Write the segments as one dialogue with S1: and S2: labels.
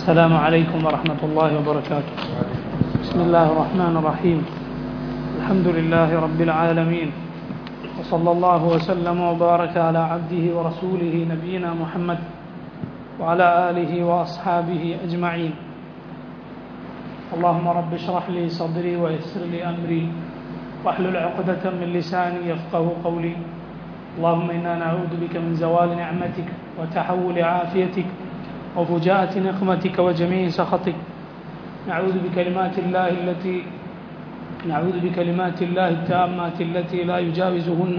S1: السلام عليكم ورحمة الله وبركاته بسم الله الرحمن الرحيم الحمد لله رب العالمين وصلى الله وسلم وبارك على عبده ورسوله نبينا محمد وعلى آله وأصحابه أجمعين اللهم رب اشرح لي صدري ويسر لي أمري واحلل عقدة من لساني يفقه قولي اللهم إنا نعوذ بك من زوال نعمتك وتحول عافيتك وفجاءة نقمتك وجميع سخطك نعوذ بكلمات الله التي نعوذ بكلمات الله التامات التي لا يجاوزهن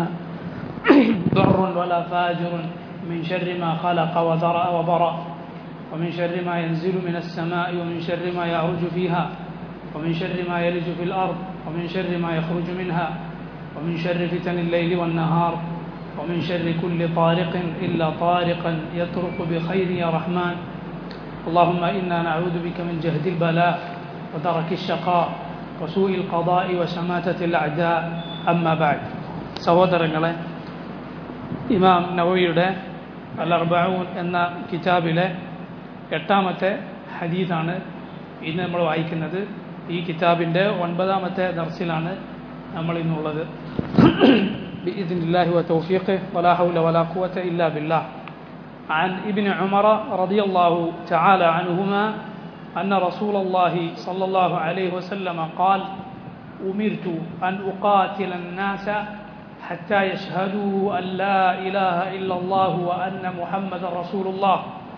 S1: بر ولا فاجر من شر ما خلق وذرأ وبرأ ومن شر ما ينزل من السماء ومن شر ما يعرج فيها ومن شر ما يلج في الأرض ومن شر ما يخرج منها ومن شر فتن الليل والنهار ومن شر كل طارق إلا طارقا يطرق بخير يا رحمن اللهم إنا نعوذ بك من جهد البلاء ودرك الشقاء وسوء القضاء وشماتة الأعداء أما بعد സഹോദരങ്ങളെ ഇമാം നവവിയുടെ അൽ അർബഊൻ എന്ന കിതാബിലെ എട്ടാമത്തെ ഹദീദാണ് ഇന്ന് നമ്മൾ വായിക്കുന്നത് ഈ കിതാബിൻ്റെ ഒൻപതാമത്തെ ദർസിലാണ് നമ്മൾ ഇന്നുള്ളത് بإذن الله وتوفيقه ولا حول ولا قوة إلا بالله عن ابن عمر رضي الله تعالى عنهما أن رسول الله صلى الله عليه وسلم قال أمرت أن أقاتل الناس حتى يشهدوا أن لا إله إلا الله وأن محمد رسول الله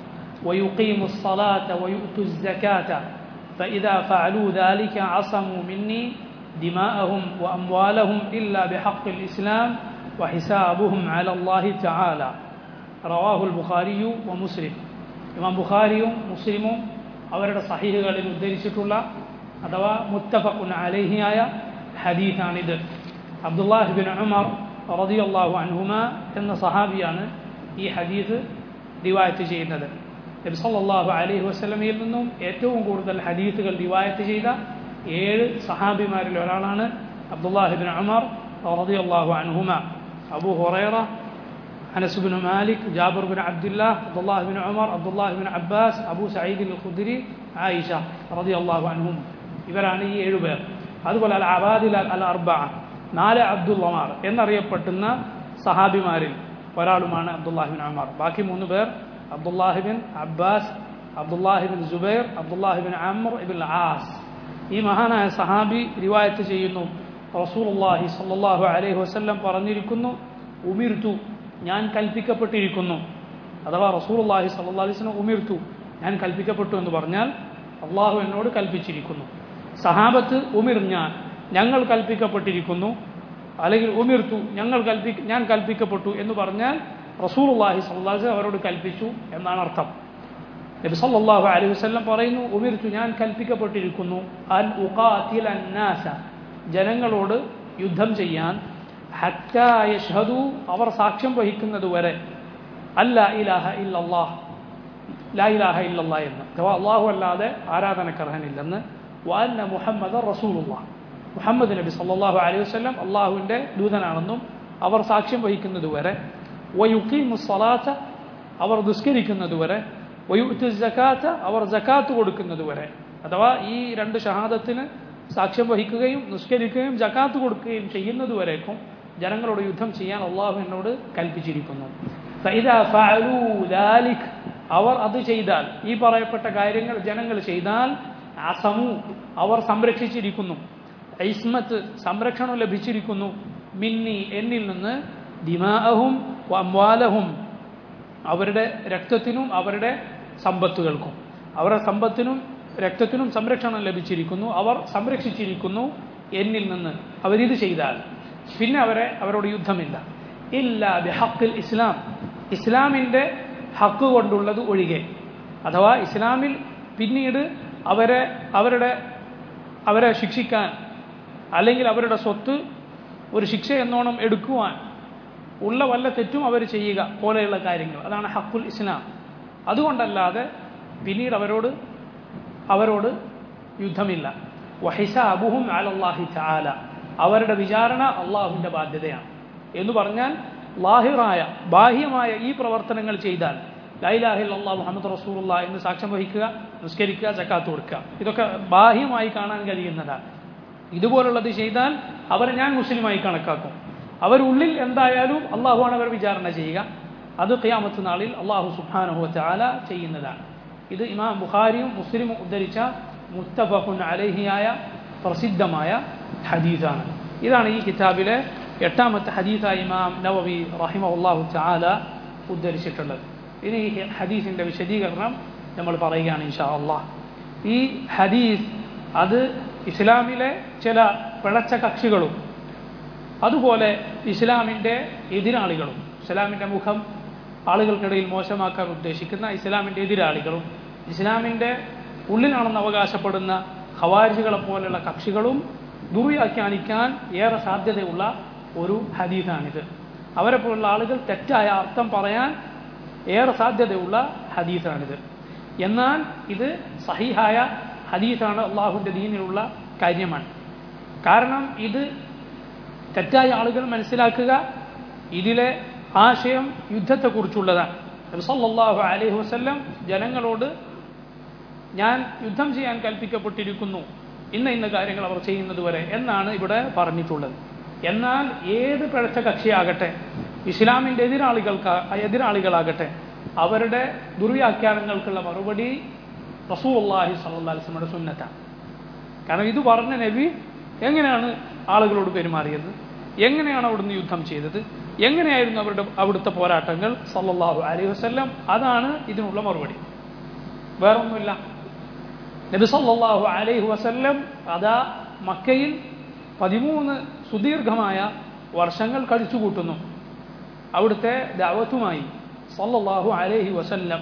S1: ويقيموا الصلاة ويؤتوا الزكاة فإذا فعلوا ذلك عصموا مني دماءهم وأموالهم إلا بحق الإسلام وحسابهم على الله تعالى رواه البخاري ومسلم ഇമാം ബുഖാരിയും മുസ്ലിമും അവരുടെ സഹീഹുകളിൽ ഉദ്ധരിച്ചിട്ടുള്ള അഥവാ മുത്തഫഖുൻ അലഹിയായ ഹദീഥാണിത് അബ്ദുല്ലാഹിബിൻ ഉമർ റളിയല്ലാഹു അൻഹുമ എന്ന സഹാബിയാണ് ഈ ഹദീസ് റിവായത്ത് ചെയ്യുന്നത് നബി സല്ലല്ലാഹു അലൈഹി വസല്ലമയിൽ നിന്നും ഏറ്റവും കൂടുതൽ ഹദീസുകൾ റിവായത്ത് ചെയ്ത ഏഴ് സഹാബിമാരിൽ ഒരാളാണ് അബ്ദുല്ലാഹിബിൻ ഉമർ റളിയല്ലാഹു അൻഹുമ Abu Hurairah Anas bin Malik Jabir bin Abdullah Abdullah bin Umar Abdullah bin Abbas Abu Saeed al Khudri Aisha റളിയല്ലാഹു അൻഹും ഇവരാണ് ഈ ഏഴു പേർ അതുപോലെ അൽ അബാദിൽ അൽ അർബ നാല് അബ്ദുള്ളമാർ എന്നറിയപ്പെടുന്ന സഹാബിമാരിൽ ഒരാളുമാണ് അബ്ദുല്ലാഹിബിൻ ഉമർ ബാക്കി മൂന്ന് പേർ Abdullah ibn Abbas Abdullah ibn Zubair Abdullah ibn Amr ibn As ഈ മഹാനായ സഹാബി റിവായത്ത് ചെയ്യുന്നു റസൂലുള്ളാഹി സല്ലല്ലാഹു അലൈഹി വസല്ലം പറഞ്ഞിരിക്കുന്നു ഉമിർത്തു ഞാൻ കൽപ്പിക്കപ്പെട്ടിരിക്കുന്നു അഥവാ റസൂലുള്ളാഹി സല്ലല്ലാഹു അലൈഹി വസല്ലം ഉമിർത്തു ഞാൻ കൽപ്പിക്കപ്പെട്ടു എന്ന് പറഞ്ഞാൽ അള്ളാഹു എന്നോട് കൽപ്പിച്ചിരിക്കുന്നു സഹാബത്ത് ഉമിർ ഞാൻ ഞങ്ങൾ കൽപ്പിക്കപ്പെട്ടിരിക്കുന്നു അല്ലെങ്കിൽ ഉമിർത്തു ഞങ്ങൾ കൽപ്പി ഞാൻ കൽപ്പിക്കപ്പെട്ടു എന്ന് പറഞ്ഞാൽ റസൂലുള്ളാഹി സല്ലല്ലാഹു അലൈഹി അവരോട് കൽപ്പിച്ചു എന്നാണ് അർത്ഥം നബി സല്ലല്ലാഹു അലൈഹി വസല്ലം പറയുന്നു ഉമിർത്തു ഞാൻ കൽപ്പിക്കപ്പെട്ടിരിക്കുന്നു അൻ ഉഖാതില അന്നാസ ജനങ്ങളോട് യുദ്ധം ചെയ്യാൻ ഹത്താ യഷ്ഹദു അവർ സാക്ഷ്യം വഹിക്കുന്നത് വരെ അല്ല ഇലാഹ ഇല്ലല്ലാഹ് ലാ ഇലാഹ ഇല്ലല്ലാ എന്ന് അഥവാ അള്ളാഹു അല്ലാതെ ആരാധനക്കർഹനില്ലെന്ന് വാന്ന മുഹമ്മദ് റസൂലുള്ള മുഹമ്മദ് നബി സല്ലല്ലാഹു അലൈഹി വസല്ലം അള്ളാഹുവിൻ്റെ ദൂതനാണെന്നും അവർ സാക്ഷ്യം വഹിക്കുന്നത് വരെ വയുക്കീമു സ്വലാത്ത അവർ ദുസ്കരിക്കുന്നത് വരെ വയുത്തു ജക്കാത്ത് അവർ ജക്കാത്ത് കൊടുക്കുന്നത് വരെ അഥവാ ഈ രണ്ട് ഷഹാദത്തിന് സാക്ഷ്യം വഹിക്കുകയും നിസ്കരിക്കുകയും ജക്കാത്ത് കൊടുക്കുകയും ചെയ്യുന്നത് വരേക്കും ജനങ്ങളോട് യുദ്ധം ചെയ്യാൻ അള്ളാഹു എന്നോട് കൽപ്പിച്ചിരിക്കുന്നു അവർ അത് ചെയ്താൽ ഈ പറയപ്പെട്ട കാര്യങ്ങൾ ജനങ്ങൾ ചെയ്താൽ അസമു അവർ സംരക്ഷിച്ചിരിക്കുന്നു ഐസ്മത്ത് സംരക്ഷണം ലഭിച്ചിരിക്കുന്നു മിന്നി എന്നിൽ നിന്ന് ദിമാഅഹും അമ്വാലഹും അവരുടെ രക്തത്തിനും അവരുടെ സമ്പത്തുകൾക്കും അവരുടെ സമ്പത്തിനും രക്തത്തിനും സംരക്ഷണം ലഭിച്ചിരിക്കുന്നു അവർ സംരക്ഷിച്ചിരിക്കുന്നു എന്നിൽ നിന്ന് അവരിത് ചെയ്താൽ പിന്നെ അവരെ അവരോട് യുദ്ധമില്ല ഇല്ല ബിഹക്കിൽ ഇസ്ലാം ഇസ്ലാമിൻ്റെ ഹക്ക് കൊണ്ടുള്ളത് ഒഴികെ അഥവാ ഇസ്ലാമിൽ പിന്നീട് അവരെ അവരുടെ അവരെ ശിക്ഷിക്കാൻ അല്ലെങ്കിൽ അവരുടെ സ്വത്ത് ഒരു ശിക്ഷ എന്നോണം എടുക്കുവാൻ ഉള്ള വല്ല തെറ്റും അവർ ചെയ്യുക പോലെയുള്ള കാര്യങ്ങൾ അതാണ് ഹക്കുൽ ഇസ്ലാം അതുകൊണ്ടല്ലാതെ പിന്നീട് അവരോട് അവരോട് യുദ്ധമില്ല വഹിസാബുഹും അലല്ലാഹി ചാല അവരുടെ വിചാരണ അള്ളാഹുവിൻ്റെ ബാധ്യതയാണ് എന്ന് പറഞ്ഞാൽ ലാഹിറായ ബാഹ്യമായ ഈ പ്രവർത്തനങ്ങൾ ചെയ്താൽ ലൈലാഹിൽ അള്ളാഹ് മുഹമ്മദ് റസൂലുള്ള എന്ന് സാക്ഷ്യം വഹിക്കുക നിസ്കരിക്കുക ജക്കാത്ത് കൊടുക്കുക ഇതൊക്കെ ബാഹ്യമായി കാണാൻ കഴിയുന്നതാണ് ഇതുപോലുള്ളത് ചെയ്താൽ അവരെ ഞാൻ മുസ്ലിമായി കണക്കാക്കും അവരുള്ളിൽ എന്തായാലും അള്ളാഹുവാണ് അവർ വിചാരണ ചെയ്യുക അത് ഖിയാമത്ത് നാളിൽ അള്ളാഹു സുബ്ഹാനഹു വതആല ചെയ്യുന്നതാണ് ഇത് ഇമാം ബുഖാരിയും മുസ്ലിമും ഉദ്ധരിച്ച മുത്തഫഖുൻ അലൈഹിയായ പ്രസിദ്ധമായ ഹദീസാണ് ഇതാണ് ഈ കിതാബിലെ എട്ടാമത്തെ ഹദീസായി ഇമാം നവവി റഹിമഹുല്ലാഹു തആല ഉദ്ധരിച്ചിട്ടുള്ളത് ഇനി ഈ ഹദീസിന്റെ വിശദീകരണം നമ്മൾ പറയുകയാണ് ഇൻഷാ അള്ളാഹ് ഈ ഹദീസ് അത് ഇസ്ലാമിലെ ചില പിഴച്ച കക്ഷികളും അതുപോലെ ഇസ്ലാമിൻ്റെ എതിരാളികളും ഇസ്ലാമിൻ്റെ മുഖം ആളുകൾക്കിടയിൽ മോശമാക്കാൻ ഉദ്ദേശിക്കുന്ന ഇസ്ലാമിൻ്റെ എതിരാളികളും ഇസ്ലാമിൻ്റെ ഉള്ളിലാണെന്ന് അവകാശപ്പെടുന്ന ഖവാരികളെ പോലെയുള്ള കക്ഷികളും ദുർവ്യാഖ്യാനിക്കാൻ ഏറെ സാധ്യതയുള്ള ഒരു ഹദീസാണിത് അവരെ പോലുള്ള ആളുകൾ തെറ്റായ അർത്ഥം പറയാൻ ഏറെ സാധ്യതയുള്ള ഹദീസാണിത് എന്നാൽ ഇത് സഹിഹായ ഹദീസാണ് അള്ളാഹുവിൻ്റെ ദീനിലുള്ള കാര്യമാണ് കാരണം ഇത് തെറ്റായ ആളുകൾ മനസ്സിലാക്കുക ഇതിലെ ആശയം യുദ്ധത്തെക്കുറിച്ചുള്ളതാണ് സല്ലല്ലാഹു അലൈഹി വസല്ലം ജനങ്ങളോട് ഞാൻ യുദ്ധം ചെയ്യാൻ കൽപ്പിക്കപ്പെട്ടിരിക്കുന്നു ഇന്ന ഇന്ന കാര്യങ്ങൾ അവർ ചെയ്യുന്നത് വരെ എന്നാണ് ഇവിടെ പറഞ്ഞിട്ടുള്ളത് എന്നാൽ ഏത് പിഴച്ച കക്ഷിയാകട്ടെ ഇസ്ലാമിൻ്റെ എതിരാളികൾക്ക് എതിരാളികളാകട്ടെ അവരുടെ ദുർവ്യാഖ്യാനങ്ങൾക്കുള്ള മറുപടി റസൂലുള്ളാഹി സ്വല്ലല്ലാഹി അലൈഹി വസല്ലമയുടെ സുന്നത്താണ് കാരണം ഇത് പറഞ്ഞ നബി എങ്ങനെയാണ് ആളുകളോട് പെരുമാറിയത് എങ്ങനെയാണ് അവിടുന്ന് യുദ്ധം ചെയ്തത് എങ്ങനെയായിരുന്നു അവരുടെ അവിടുത്തെ പോരാട്ടങ്ങൾ സല്ലല്ലാഹു അലൈഹി വസല്ലം അതാണ് ഇതിനുള്ള മറുപടി വേറൊന്നുമില്ല നബി സല്ലല്ലാഹു അലൈഹി വസല്ലം അതാ മക്കയിൽ പതിമൂന്ന് സുദീർഘമായ വർഷങ്ങൾ കഴിച്ചുകൂട്ടുന്നു അവിടുത്തെ ദാവത്തുമായി സല്ലല്ലാഹു അലൈഹി വസല്ലം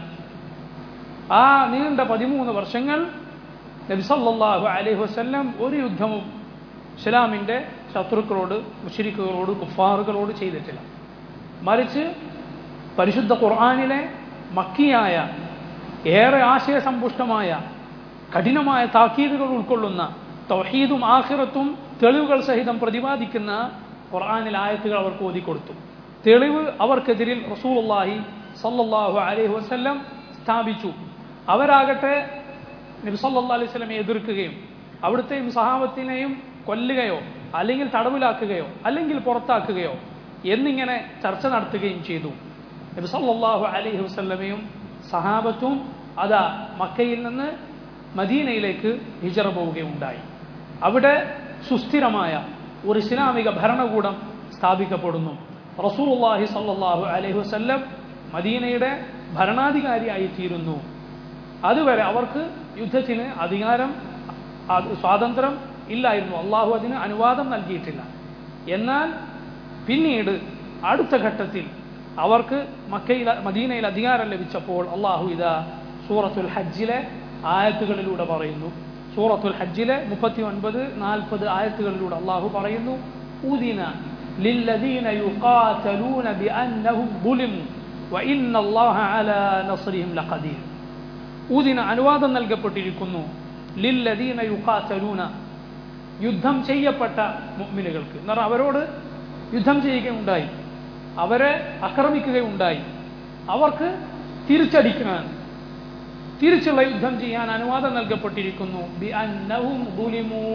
S1: ആ നീണ്ട പതിമൂന്ന് വർഷങ്ങൾ നബി സല്ലല്ലാഹു അലൈഹി വസല്ലം ഒരു യുദ്ധവും ഇസ്ലാമിൻ്റെ ശത്രുക്കളോട് മുഷരിക്കുകളോട് കുഫാറുകളോട് ചെയ്തിട്ടില്ല മറിച്ച് പരിശുദ്ധ ഖുർആാനിലെ മക്കിയായ ഏറെ ആശയസമ്പുഷ്ടമായ കഠിനമായ താക്കീതുകൾ ഉൾക്കൊള്ളുന്ന തൗഹീദും ആഖിറത്തും തെളിവുകൾ സഹിതം പ്രതിപാദിക്കുന്ന ഖുർആാനിൽ ആയത്തുകൾ അവർക്ക് ഓതിക്കൊടുത്തു തെളിവ് അവർക്കെതിരിൽ റസൂലുള്ളാഹി സല്ലല്ലാഹു അലൈഹി വസല്ലം സ്ഥാപിച്ചു അവരാകട്ടെ നബി സല്ലല്ലാഹു അലൈഹി വസല്ലം എതിർക്കുകയും അവിടുത്തെയും സഹാബത്തിനെയും കൊല്ലുകയോ അല്ലെങ്കിൽ തടവിലാക്കുകയോ അല്ലെങ്കിൽ പുറത്താക്കുകയോ എന്നിങ്ങനെ ചർച്ച നടത്തുകയും ചെയ്തു നബി സല്ലല്ലാഹു അലൈഹി വസല്ലമയും സഹാബത്തും അതാ മക്കയിൽ നിന്ന് മദീനയിലേക്ക് ഹിജറ പോവുകയുണ്ടായി അവിടെ സുസ്ഥിരമായ ഒരു ഇസ്ലാമിക ഭരണകൂടം സ്ഥാപിക്കപ്പെടുന്നു റസൂലുള്ളാഹി സല്ലല്ലാഹു അലൈഹി വസല്ലം മദീനയുടെ ഭരണാധികാരിയായി തീരുന്നു അതുവരെ അവർക്ക് യുദ്ധത്തിന് അധികാരം സ്വാതന്ത്ര്യം ഇല്ലായിരുന്നു അള്ളാഹു അതിന് അനുവാദം നൽകിയിട്ടില്ല എന്നാൽ പിന്നീട് അടുത്ത ഘട്ടത്തിൽ അവർക്ക് മക്കയിൽ മദീനയിൽ അധികാരം ലഭിച്ചപ്പോൾ അള്ളാഹു ഇതാ സൂറത്തുൽ ഹജ്ജിലെ ആയത്തുകളിലൂടെ പറയുന്നു സൂറത്തുൽ ഹജ്ജിലെ മുപ്പത്തി ഒൻപത് നാൽപ്പത് ആയത്തുകളിലൂടെ അള്ളാഹു പറയുന്നു ഉദിന للذين يقاتلون بأنهم ظلموا وإن الله على نصرهم لقدير ഊദിന അനുവാദം നൽകപ്പെട്ടിരിക്കുന്നു ലില്ലദീന യുഖാത്തലൂന യുദ്ധം ചെയ്യപ്പെട്ട മുഅ്മിനുകൾക്ക് എന്ന് പറഞ്ഞാൽ അവരോട് യുദ്ധം ചെയ്യുകയുണ്ടായി അവരെ ആക്രമിക്കുകയുണ്ടായി അവർക്ക് തിരിച്ചടിക്കാൻ തിരിച്ചുള്ള യുദ്ധം ചെയ്യാൻ അനുവാദം നൽകപ്പെട്ടിരിക്കുന്നു ബി അന്നഹും ദുലിമൂ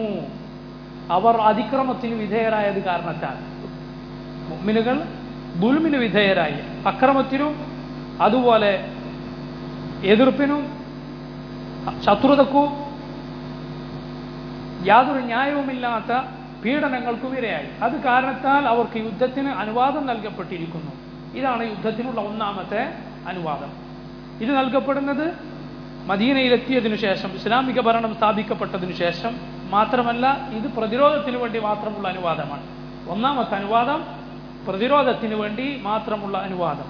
S1: അവർ അതിക്രമത്തിന് വിധേയരായത് കാരണത്താൽ മുഅ്മിനുകൾ ദുൽമിന് വിധേയരായി അക്രമത്തിനും അതുപോലെ എതിർപ്പിനും ശത്രുതക്കും യാതൊരു ന്യായവുമില്ലാത്ത പീഡനങ്ങൾക്കും ഇരയായി അത് കാരണത്താൽ അവർക്ക് യുദ്ധത്തിന് അനുവാദം നൽകപ്പെട്ടിരിക്കുന്നു ഇതാണ് യുദ്ധത്തിനുള്ള ഒന്നാമത്തെ അനുവാദം ഇത് നൽകപ്പെടുന്നത് മദീനയിലെത്തിയതിനു ശേഷം ഇസ്ലാമിക ഭരണം സ്ഥാപിക്കപ്പെട്ടതിനു ശേഷം മാത്രമല്ല ഇത് പ്രതിരോധത്തിന് വേണ്ടി മാത്രമുള്ള അനുവാദമാണ് ഒന്നാമത്തെ അനുവാദം പ്രതിരോധത്തിന് വേണ്ടി മാത്രമുള്ള അനുവാദം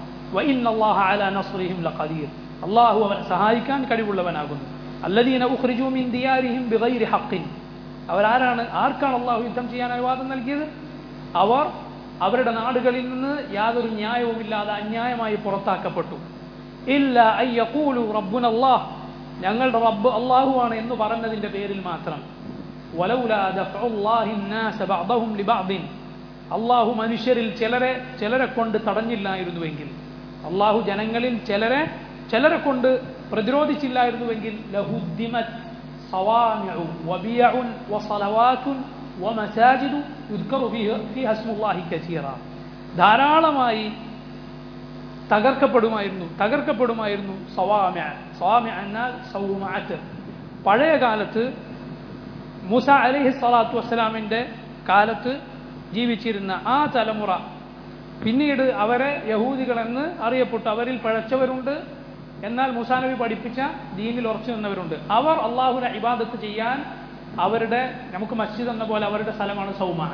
S1: അള്ളാഹു അവനെ സഹായിക്കാൻ കഴിവുള്ളവനാകുന്നു അല്ലദീന ഉഖ്രിജു മിൻ ദിയാരിഹിം ബിഗൈരി ഹഖിൻ അവരാരാണ് ആർക്കാണ് അള്ളാഹു യുദ്ധം ചെയ്യാൻ അനുവാദം നൽകിയത് അവർ അവരുടെ നാടുകളിൽ നിന്ന് യാതൊരു ന്യായവുമില്ലാതെ അന്യായമായി പുറത്താക്കപ്പെട്ടു ഇല്ല അയ്യഖൂലു റബ്ബുന അല്ലാഹ് ഞങ്ങളുടെ റബ്ബ് അള്ളാഹുവാണ് എന്ന് പറഞ്ഞതിന്റെ പേരിൽ മാത്രം വലൗലാ ദഫഉല്ലാഹി الناس بعضهم لبعض അള്ളാഹു മനുഷ്യരിൽ ചിലരെ ചിലരെ കൊണ്ട് തടഞ്ഞില്ലായിരുന്നുവെങ്കിൽ അള്ളാഹു ജനങ്ങളിൽ ചിലരെ ചിലരെ കൊണ്ട് പ്രതിരോധിച്ചില്ലായിരുന്നുവെങ്കിൽ ലഹുദ്ദിമത് സവാമിഉ വബിയഉൻ വസലവാത്തുൻ വമസാജിദു യുദ്കറു ഫീഹ ഇസ്മുല്ലാഹി കസീറ ധാരാളമായി തകർക്കപ്പെടുമായിരുന്നു തകർക്കപ്പെടുമായിരുന്നു സവാമ്യ സവാമ്യ എന്നാൽ സൗമാറ്റ് പഴയ കാലത്ത് മൂസ അലഹി സ്വലാത്തു വസ്സലാമിൻ്റെ കാലത്ത് ജീവിച്ചിരുന്ന ആ തലമുറ പിന്നീട് അവരെ യഹൂദികളെന്ന് അറിയപ്പെട്ടു അവരിൽ പഴച്ചവരുണ്ട് എന്നാൽ മൂസാ നബി പഠിപ്പിച്ച ദീനിൽ ഉറച്ചു നിന്നവരുണ്ട് അവർ അള്ളാഹുവിനെ ഇബാദത്ത് ചെയ്യാൻ അവരുടെ നമുക്ക് മസ്ജിദ് എന്ന പോലെ അവരുടെ സ്ഥലമാണ് സൗമാന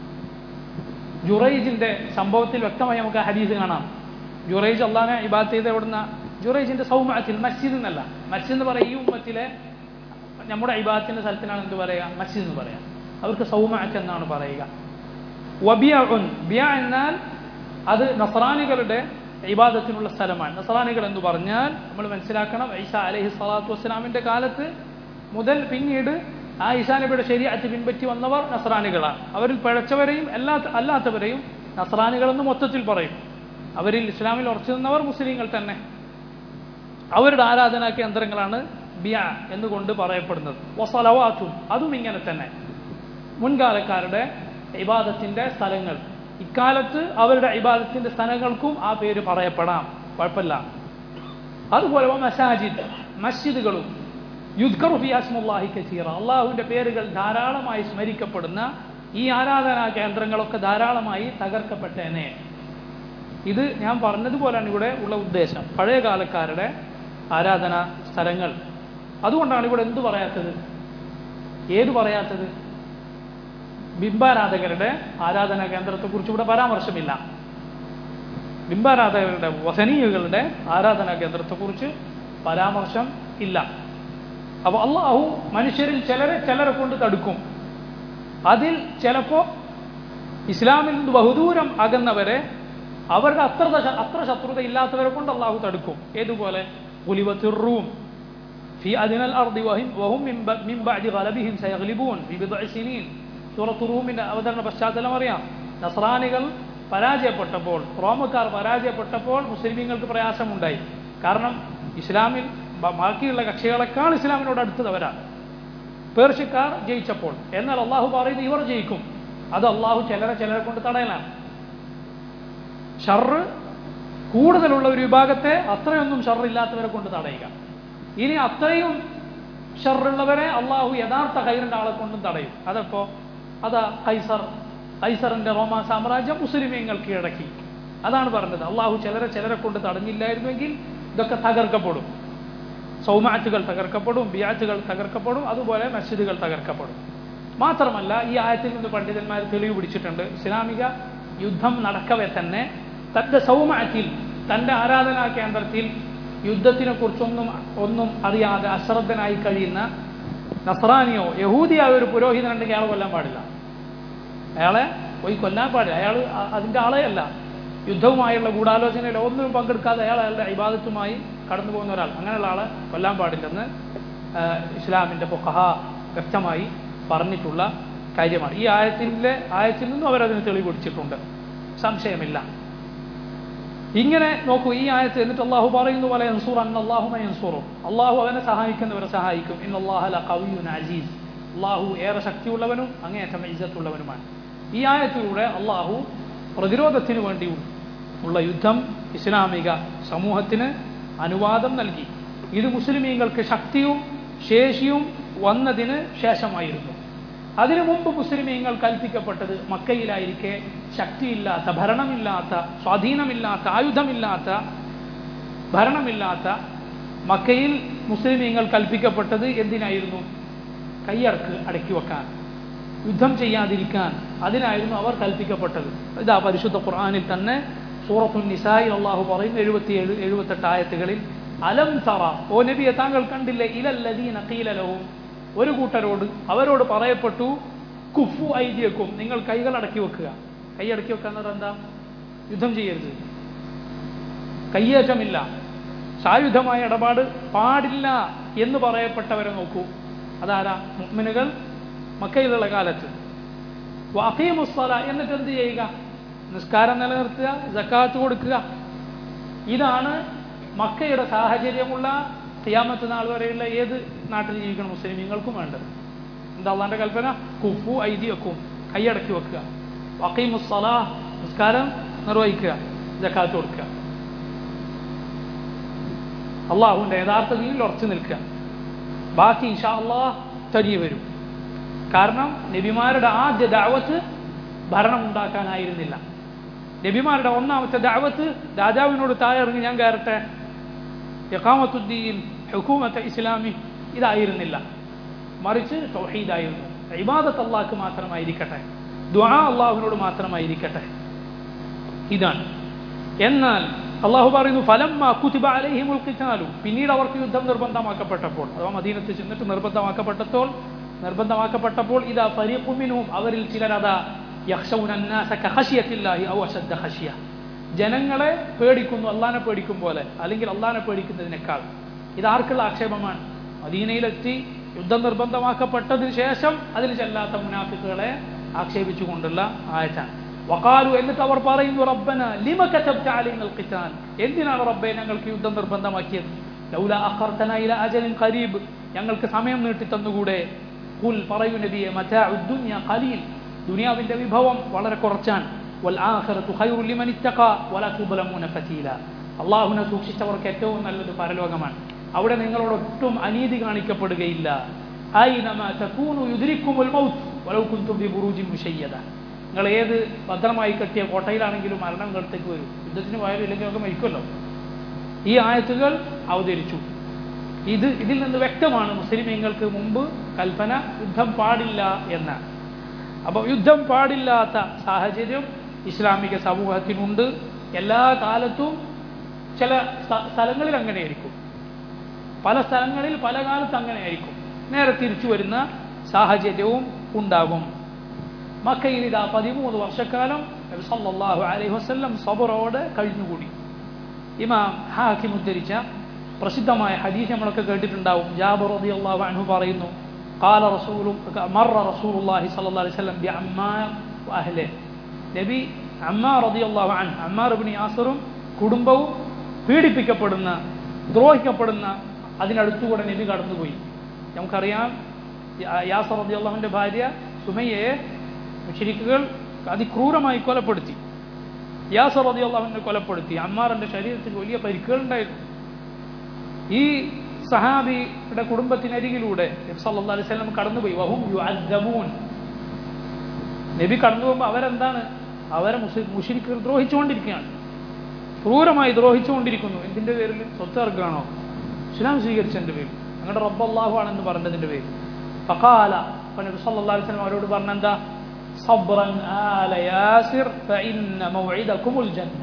S1: ജുറൈജിന്റെ സംഭവത്തിൽ വ്യക്തമായി നമുക്ക് ആ ഹദീസ് കാണാം ജുറൈജ് അള്ളാഹിനെ ഇബാദത്ത് ചെയ്ത് എവിടുന്ന ജുറൈജിന്റെ സൗമാത്തിൽ മസ്ജിദ് എന്നല്ല മസ്ജിദ് എന്ന് പറയുക ഈ ഉമ്മത്തിലെ നമ്മുടെ ഇബാദത്തിന്റെ സ്ഥലത്തിനാണ് എന്ത് പറയുക മസ്ജിദ് എന്ന് പറയാം അവർക്ക് സൗമാറ്റ് എന്നാണ് പറയുക വബിയ ബിയ എന്നാൽ അത് നസറാനികളുടെ ഇബാദത്തിനുള്ള സ്ഥലമാണ് നസറാനികൾ എന്ന് പറഞ്ഞാൽ നമ്മൾ മനസ്സിലാക്കണം ഐസ അലഹി സ്വലാത്തു വസ്സലാമിന്റെ കാലത്ത് മുതൽ പിന്നീട് ആ ഈസാ നബിയുടെ ശരിയാറ്റ് പിൻപറ്റി വന്നവർ നസറാനികളാണ് അവരിൽ പഴച്ചവരെയും എല്ലാ അല്ലാത്തവരെയും നസറാനികളെന്ന് മൊത്തത്തിൽ പറയും അവരിൽ ഇസ്ലാമിൽ ഉറച്ചു നിന്നവർ മുസ്ലിങ്ങൾ തന്നെ അവരുടെ ആരാധനാ കേന്ദ്രങ്ങളാണ് ബിയ എന്നുകൊണ്ട് പറയപ്പെടുന്നത് വസലവാത്തും അതും ഇങ്ങനെ തന്നെ മുൻകാലക്കാരുടെ ഇബാദത്തിന്റെ സ്ഥലങ്ങൾ ഇക്കാലത്ത് അവരുടെ ഇബാദത്തിന്റെ സ്ഥലങ്ങൾക്കും ആ പേര് പറയപ്പെടാം കുഴപ്പമില്ല അതുപോലെ മസാജിദ് മസ്ജിദുകളും യുദ്ഖറു ഫി അസ്മുല്ലാഹി കസീറ അള്ളാഹുവിന്റെ പേരുകൾ ധാരാളമായി സ്മരിക്കപ്പെടുന്ന ഈ ആരാധനാ കേന്ദ്രങ്ങളൊക്കെ ധാരാളമായി തകർക്കപ്പെട്ടേനെ ഇത് ഞാൻ പറഞ്ഞതുപോലെയാണ് ഇവിടെ ഉള്ള ഉദ്ദേശം പഴയ കാലക്കാരുടെ ആരാധനാ സ്ഥലങ്ങൾ അതുകൊണ്ടാണ് ഇവിടെ എന്തു പറയാത്തത് ഏത് പറയാത്തത് ബിംബാരാധകരുടെ ആരാധനാ കേന്ദ്രത്തെക്കുറിച്ച് ഇവിടെ പരാമർശമില്ല ബിംബാരാധകരുടെ വസനീയകളുടെ ആരാധനാ കേന്ദ്രത്തെക്കുറിച്ച് പരാമർശം ഇല്ല അപ്പോൾ അള്ളാഹു മനുഷ്യരിൽ ചിലരെ ചിലരെ കൊണ്ട് തടുക്കും അതിൽ ചിലപ്പോൾ ഇസ്ലാമിൽ നിന്ന് ബഹുദൂരം അകന്നവരെ അവരുടെ അത്ര അത്ര ശത്രുത ഇല്ലാത്തവരെ കൊണ്ട് അള്ളാഹു തടുക്കും ഏതുപോലെ ഉലിവത്തിറൂം في أدنى الأرض وهم, وهم من, من بعد غلبهم سيغلبون في بضع سنين സൂറത്ത് റൂമിന്റെ അവതരണ പശ്ചാത്തലം അറിയാം നസ്രാനികൾ പരാജയപ്പെട്ടപ്പോൾ റോമക്കാർ പരാജയപ്പെട്ടപ്പോൾ മുസ്ലിമീങ്ങൾക്ക് പ്രയാസമുണ്ടായി കാരണം ഇസ്ലാമിൽ ബാക്കിയുള്ള കക്ഷികളെക്കാൾ ഇസ്ലാമിനോട് അടുത്തവരാണ് പേർഷ്യക്കാർ ജയിച്ചപ്പോൾ എന്നാൽ അള്ളാഹു പറയുന്നത് ഇവർ ജയിക്കും അത് അള്ളാഹു ചിലരെ ചിലരെ കൊണ്ട് തടയലാണ് ഷർറ് കൂടുതലുള്ള ഒരു വിഭാഗത്തെ അത്രയൊന്നും ഷറില്ലാത്തവരെ കൊണ്ട് തടയുക ഇനി അത്രയും ഷറുള്ളവരെ അള്ളാഹു യഥാർത്ഥ ഹൈറിന്റെ ആളെ കൊണ്ടും തടയും അതപ്പോ അതാ കൈസർ കൈസറിന്റെ റോമാ സാമ്രാജ്യം മുസ്ലിമീങ്ങൾ കീഴടക്കി അതാണ് പറഞ്ഞത് അള്ളാഹു ചിലരെ ചിലരെ കൊണ്ട് തടഞ്ഞില്ലായിരുന്നുവെങ്കിൽ ഇതൊക്കെ തകർക്കപ്പെടും സൗമാറ്റുകൾ തകർക്കപ്പെടും ബിയാറ്റുകൾ തകർക്കപ്പെടും അതുപോലെ മസ്ജിദുകൾ തകർക്കപ്പെടും മാത്രമല്ല ഈ ആയത്തിൽ നിന്ന് പണ്ഡിതന്മാർ തെളിവ് പിടിച്ചിട്ടുണ്ട് ഇസ്ലാമിക യുദ്ധം നടക്കവെ തന്നെ തന്റെ സൗമാറ്റിൽ തന്റെ ആരാധനാ കേന്ദ്രത്തിൽ യുദ്ധത്തിനെ കുറിച്ചൊന്നും ഒന്നും അറിയാതെ അശ്രദ്ധനായി കഴിയുന്ന നസ്രാനിയോ യഹൂദിയായ ഒരു പുരോഹിതനുണ്ടെങ്കിൽ അയാൾ കൊല്ലാൻ പാടില്ല അയാളെ പോയി കൊല്ലാൻ പാടില്ല അയാൾ അതിന്റെ ആളെയല്ല യുദ്ധവുമായുള്ള ഗൂഢാലോചനയിലോ ഒന്നിനും പങ്കെടുക്കാതെ അയാൾ അയാളുടെ ഇബാദത്തുമായി കടന്നു പോകുന്ന ഒരാൾ അങ്ങനെയുള്ള ആളെ കൊല്ലാൻ പാടില്ലെന്ന് ഇസ്ലാമിന്റെ പൊക്കഹ വ്യക്തമായി പറഞ്ഞിട്ടുള്ള കാര്യമാണ് ഈ ആയത്തിലെ ആയത്തിൽ നിന്നും അവരതിന് തെളിവ് പിടിച്ചിട്ടുണ്ട് സംശയമില്ല ഇങ്ങനെ നോക്കൂ ഈ ആയത്ത് എന്നിട്ട് അള്ളാഹു പറയുന്ന പോലെ അൻസൂർ അള്ളാഹു അൻസൂറും അള്ളാഹു അവനെ സഹായിക്കുന്നവരെ സഹായിക്കും ഇൻ അള്ളാഹുൻ അജീസ് അള്ളാഹു ഏറെ ശക്തിയുള്ളവനും അങ്ങേയറ്റം ഇജ്ജത്തുള്ളവനുമാണ് ഈ ആയത്തിലൂടെ അള്ളാഹു പ്രതിരോധത്തിന് വേണ്ടി ഉള്ള യുദ്ധം ഇസ്ലാമിക സമൂഹത്തിന് അനുവാദം നൽകി ഇത് മുസ്ലിമീങ്ങൾക്ക് ശക്തിയും ശേഷിയും വന്നതിന് ശേഷമായിരുന്നു അതിനു മുമ്പ് മുസ്ലിമീങ്ങൾ കൽപ്പിക്കപ്പെട്ടത് മക്കയിലായിരിക്കെ ശക്തിയില്ലാത്ത ഭരണമില്ലാത്ത സ്വാധീനമില്ലാത്ത ആയുധമില്ലാത്ത ഭരണമില്ലാത്ത മക്കയിൽ മുസ്ലിമീങ്ങൾ കൽപ്പിക്കപ്പെട്ടത് എന്തിനായിരുന്നു കയ്യർക്ക് അടക്കി വെക്കാൻ യുദ്ധം ചെയ്യാതിരിക്കാൻ അതിനായിരുന്നു അവർ കൽപ്പിക്കപ്പെട്ടത് ഇതാ പരിശുദ്ധ ഖുർആാനിൽ തന്നെ സൂറത്തു നിസായി അള്ളാഹു പറയുന്ന എഴുപത്തിയേഴ് എഴുപത്തെട്ട് ആയത്തുകളിൽ അലം തറ ഓ നബിയെ താങ്കൾ കണ്ടില്ലേ ഇലല്ലദീന കീലലവും ഒരു കൂട്ടരോട് അവരോട് പറയപ്പെട്ടു കുഫു ഐദ്യക്കും നിങ്ങൾ കൈകൾ അടക്കി വെക്കുക കൈ അടക്കി വെക്കുക എന്നത് എന്താ യുദ്ധം ചെയ്യരുത് കയ്യേറ്റമില്ല സായുധമായ ഇടപാട് പാടില്ല എന്ന് പറയപ്പെട്ടവരെ നോക്കൂ അതാരാ മുഗ്മിനുകൾ മക്കയിലുള്ള കാലത്ത് വാഫിയമുസ്തല എന്നിട്ട് എന്ത് ചെയ്യുക നിസ്കാരം നിലനിർത്തുക ജക്കാത്ത് കൊടുക്കുക ഇതാണ് മക്കയുടെ സാഹചര്യമുള്ള ഖിയാമത്ത് നാൾ വരെയുള്ള ഏത് നാട്ടിൽ ജീവിക്കുന്ന മുസ്ലിമീങ്ങൾക്കും വേണ്ടത് എന്താ അള്ളാന്റെ കൽപ്പന കുഫു ഐതി വെക്കും കൈയടക്കി വെക്കുക വക്കീമുസ്സലാ നിസ്കാരം നിർവഹിക്കുക ജക്കാത്ത് കൊടുക്കുക അള്ളാഹുവിന്റെ യഥാർത്ഥ ദീനിൽ ഉറച്ചു നിൽക്കുക ബാക്കി ഇൻഷാ അള്ളാഹ് തനിയെ വരും കാരണം നബിമാരുടെ ആദ്യ ദാവത്ത് ഭരണം ഉണ്ടാക്കാനായിരുന്നില്ല നബിമാരുടെ ഒന്നാമത്തെ ദാവത്ത് രാജാവിനോട് താഴെ ഇറങ്ങി ഞാൻ കയറട്ടെ യക്കാമത്തുദ്ദീൻ ഹുക്കൂമത്ത് ഇസ്ലാമി ഇതായിരുന്നില്ല മറിച്ച് തൗഹീദായിരുന്നു ഇബാദത്ത് അള്ളാഹ്ക്ക് മാത്രമായിരിക്കട്ടെ ദ്വാ അള്ളാഹുവിനോട് മാത്രമായിരിക്കട്ടെ ഇതാണ് എന്നാൽ അള്ളാഹു പറയുന്നു ഫലം കുതിബ അലൈഹിമുൽ ഖിതാലു പിന്നീട് അവർക്ക് യുദ്ധം നിർബന്ധമാക്കപ്പെട്ടപ്പോൾ അഥവാ മദീനത്ത് ചെന്നിട്ട് നിർബന്ധമാക്കപ്പെട്ടപ്പോൾ നിർബന്ധമാക്കപ്പെട്ടപ്പോൾ ഇതാ ഫരീഖുമിനും അവരിൽ ചിലരതാ യഖ്ശൗന അന്നാസ കഖശിയത്തില്ലാഹി ഔ അശദ്ദ ഖശിയ ജനങ്ങളെ പേടിക്കുന്നു അള്ളാനെ പേടിക്കും പോലെ അല്ലെങ്കിൽ അള്ളാനെ പേടിക്കുന്നതിനേക്കാൾ ഇതാർക്കുള്ള ആക്ഷേപമാണ് മദീനയിലെത്തി യുദ്ധം നിർബന്ധമാക്കപ്പെട്ടതിന് ശേഷം അതിൽ ചെല്ലാത്ത മുനാഫിക്കുകളെ ആക്ഷേപിച്ചുകൊണ്ടുള്ള ആയത്താണ് വക്കാലു എന്നിട്ട് അവർ പറയുന്നു റബ്ബന ലിമ കതബ്ത അലൈനൽ ഖിതാൽ എന്തിനാണ് റബ്ബേ ഞങ്ങൾക്ക് യുദ്ധം നിർബന്ധമാക്കിയത് ലൗല അഖർതന ഇല അജലിൻ ഖരീബ് ഞങ്ങൾക്ക് സമയം നീട്ടി തന്നുകൂടെ ഖുൽ പറയൂ നബിയെ മതാഉ ദുനിയ ഖലീൽ ദുനിയാവിന്റെ വിഭവം വളരെ കുറച്ചാണ് വൽ ആഖിറതു ഖൈറു ലിമൻ ഇത്തഖ വലാ തുബ്ലമൂന ഫതീല അള്ളാഹുവിനെ സൂക്ഷിച്ചവർക്ക് ഏറ്റവും നല്ലത് പരലോകമാണ് അവിടെ നിങ്ങളോട് ഒട്ടും അനീതി കാണിക്കപ്പെടുകയില്ല ഐനമ തകൂനു യുദ്രിക്കുമുൽ മൗത്ത് വലൗ കുന്തും ബി ബുറൂജിൻ മുശയ്യദ നിങ്ങൾ ഏത് ഭദ്രമായി കെട്ടിയ കോട്ടയിലാണെങ്കിലും മരണം കടുത്തേക്ക് വരും യുദ്ധത്തിന് പോയാലും ഇല്ലെങ്കിൽ നമുക്ക് മരിക്കുമല്ലോ ഈ ആയത്തുകൾ അവതരിച്ചു ഇത് ഇതിൽ നിന്ന് വ്യക്തമാണ് മുസ്ലിമീങ്ങൾക്ക് മുമ്പ് കൽപ്പന യുദ്ധം പാടില്ല എന്നാണ് അപ്പോൾ യുദ്ധം പാടില്ലാത്ത സാഹചര്യം ഇസ്ലാമിക സമൂഹത്തിനുണ്ട് എല്ലാ കാലത്തും ചില സ്ഥലങ്ങളിൽ അങ്ങനെയായിരിക്കും പല സ്ഥലങ്ങളിൽ പല കാലത്ത് അങ്ങനെയായിരിക്കും നേരെ തിരിച്ചു വരുന്ന സാഹചര്യവും ഉണ്ടാകും മക്കയിൽ ഇതാ പതിമൂന്ന് വർഷക്കാലം നബി സല്ലല്ലാഹു അലൈഹി വസല്ലം സബറോടെ കഴിഞ്ഞുകൂടി ഇമാം ഹാക്കിം ഉദ്ധരിച്ച പ്രസിദ്ധമായ ഹദീസ് നമ്മളൊക്കെ കേട്ടിട്ടുണ്ടാവും ജാബർ റളിയല്ലാഹു അൻഹു പറയുന്നു قال رسول مر رسول الله صلى الله عليه وسلم بعمار واهله നബി അമ്മാർ റളിയല്ലാഹു അൻഹു അമ്മാർ ഇബ്നു യാസറും കുടുംബവും പീഡിപ്പിക്കപ്പെടുന്ന ദ്രോഹിക്കപ്പെടുന്ന അതിനടുത്തുകൂടെ നബി കടന്നുപോയി നമുക്കറിയാം യാസർ റളിയല്ലാഹുവിന്റെ ഭാര്യ സുമയ്യയെ മുഷരിക്കുകൾ അതിക്രൂരമായി കൊലപ്പെടുത്തി യാസർ റളിയല്ലാഹുവിനെ കൊലപ്പെടുത്തി അമ്മാറിന്റെ ശരീരത്തിൽ വലിയ പരിക്കുകൾ ഉണ്ടായിരുന്നു ഈ സഹാബിയുടെ കുടുംബത്തിനരികിലൂടെ നബി സല്ലല്ലാഹു അലൈഹി വസല്ലം കടന്നുപോയി വഹും യുഅദ്ദബൂൻ നബി കടന്നു പോകുമ്പോൾ അവരെന്താണ് അവരെ മുഷിരിക്കുകൾ ദ്രോഹിച്ചുകൊണ്ടിരിക്കുകയാണ് ക്രൂരമായി ദ്രോഹിച്ചുകൊണ്ടിരിക്കുന്നു എന്തിന്റെ പേരിൽ സ്വത്ത് ഇറക്കുകയാണോ ഇസ്ലാം സ്വീകരിച്ചതിന്റെ പേരിൽ ഞങ്ങളുടെ റബ്ബ് അള്ളാഹു ആണെന്ന് പറഞ്ഞതിന്റെ പേരിൽ ഫഖാല അപ്പോൾ നബി സല്ലല്ലാഹു അലൈഹി വസല്ലം അവരോട് പറഞ്ഞെന്താ സബ്റൻ ആല യാസിർ ഫഇന്ന മൗഇദകുമുൽ ജന്ന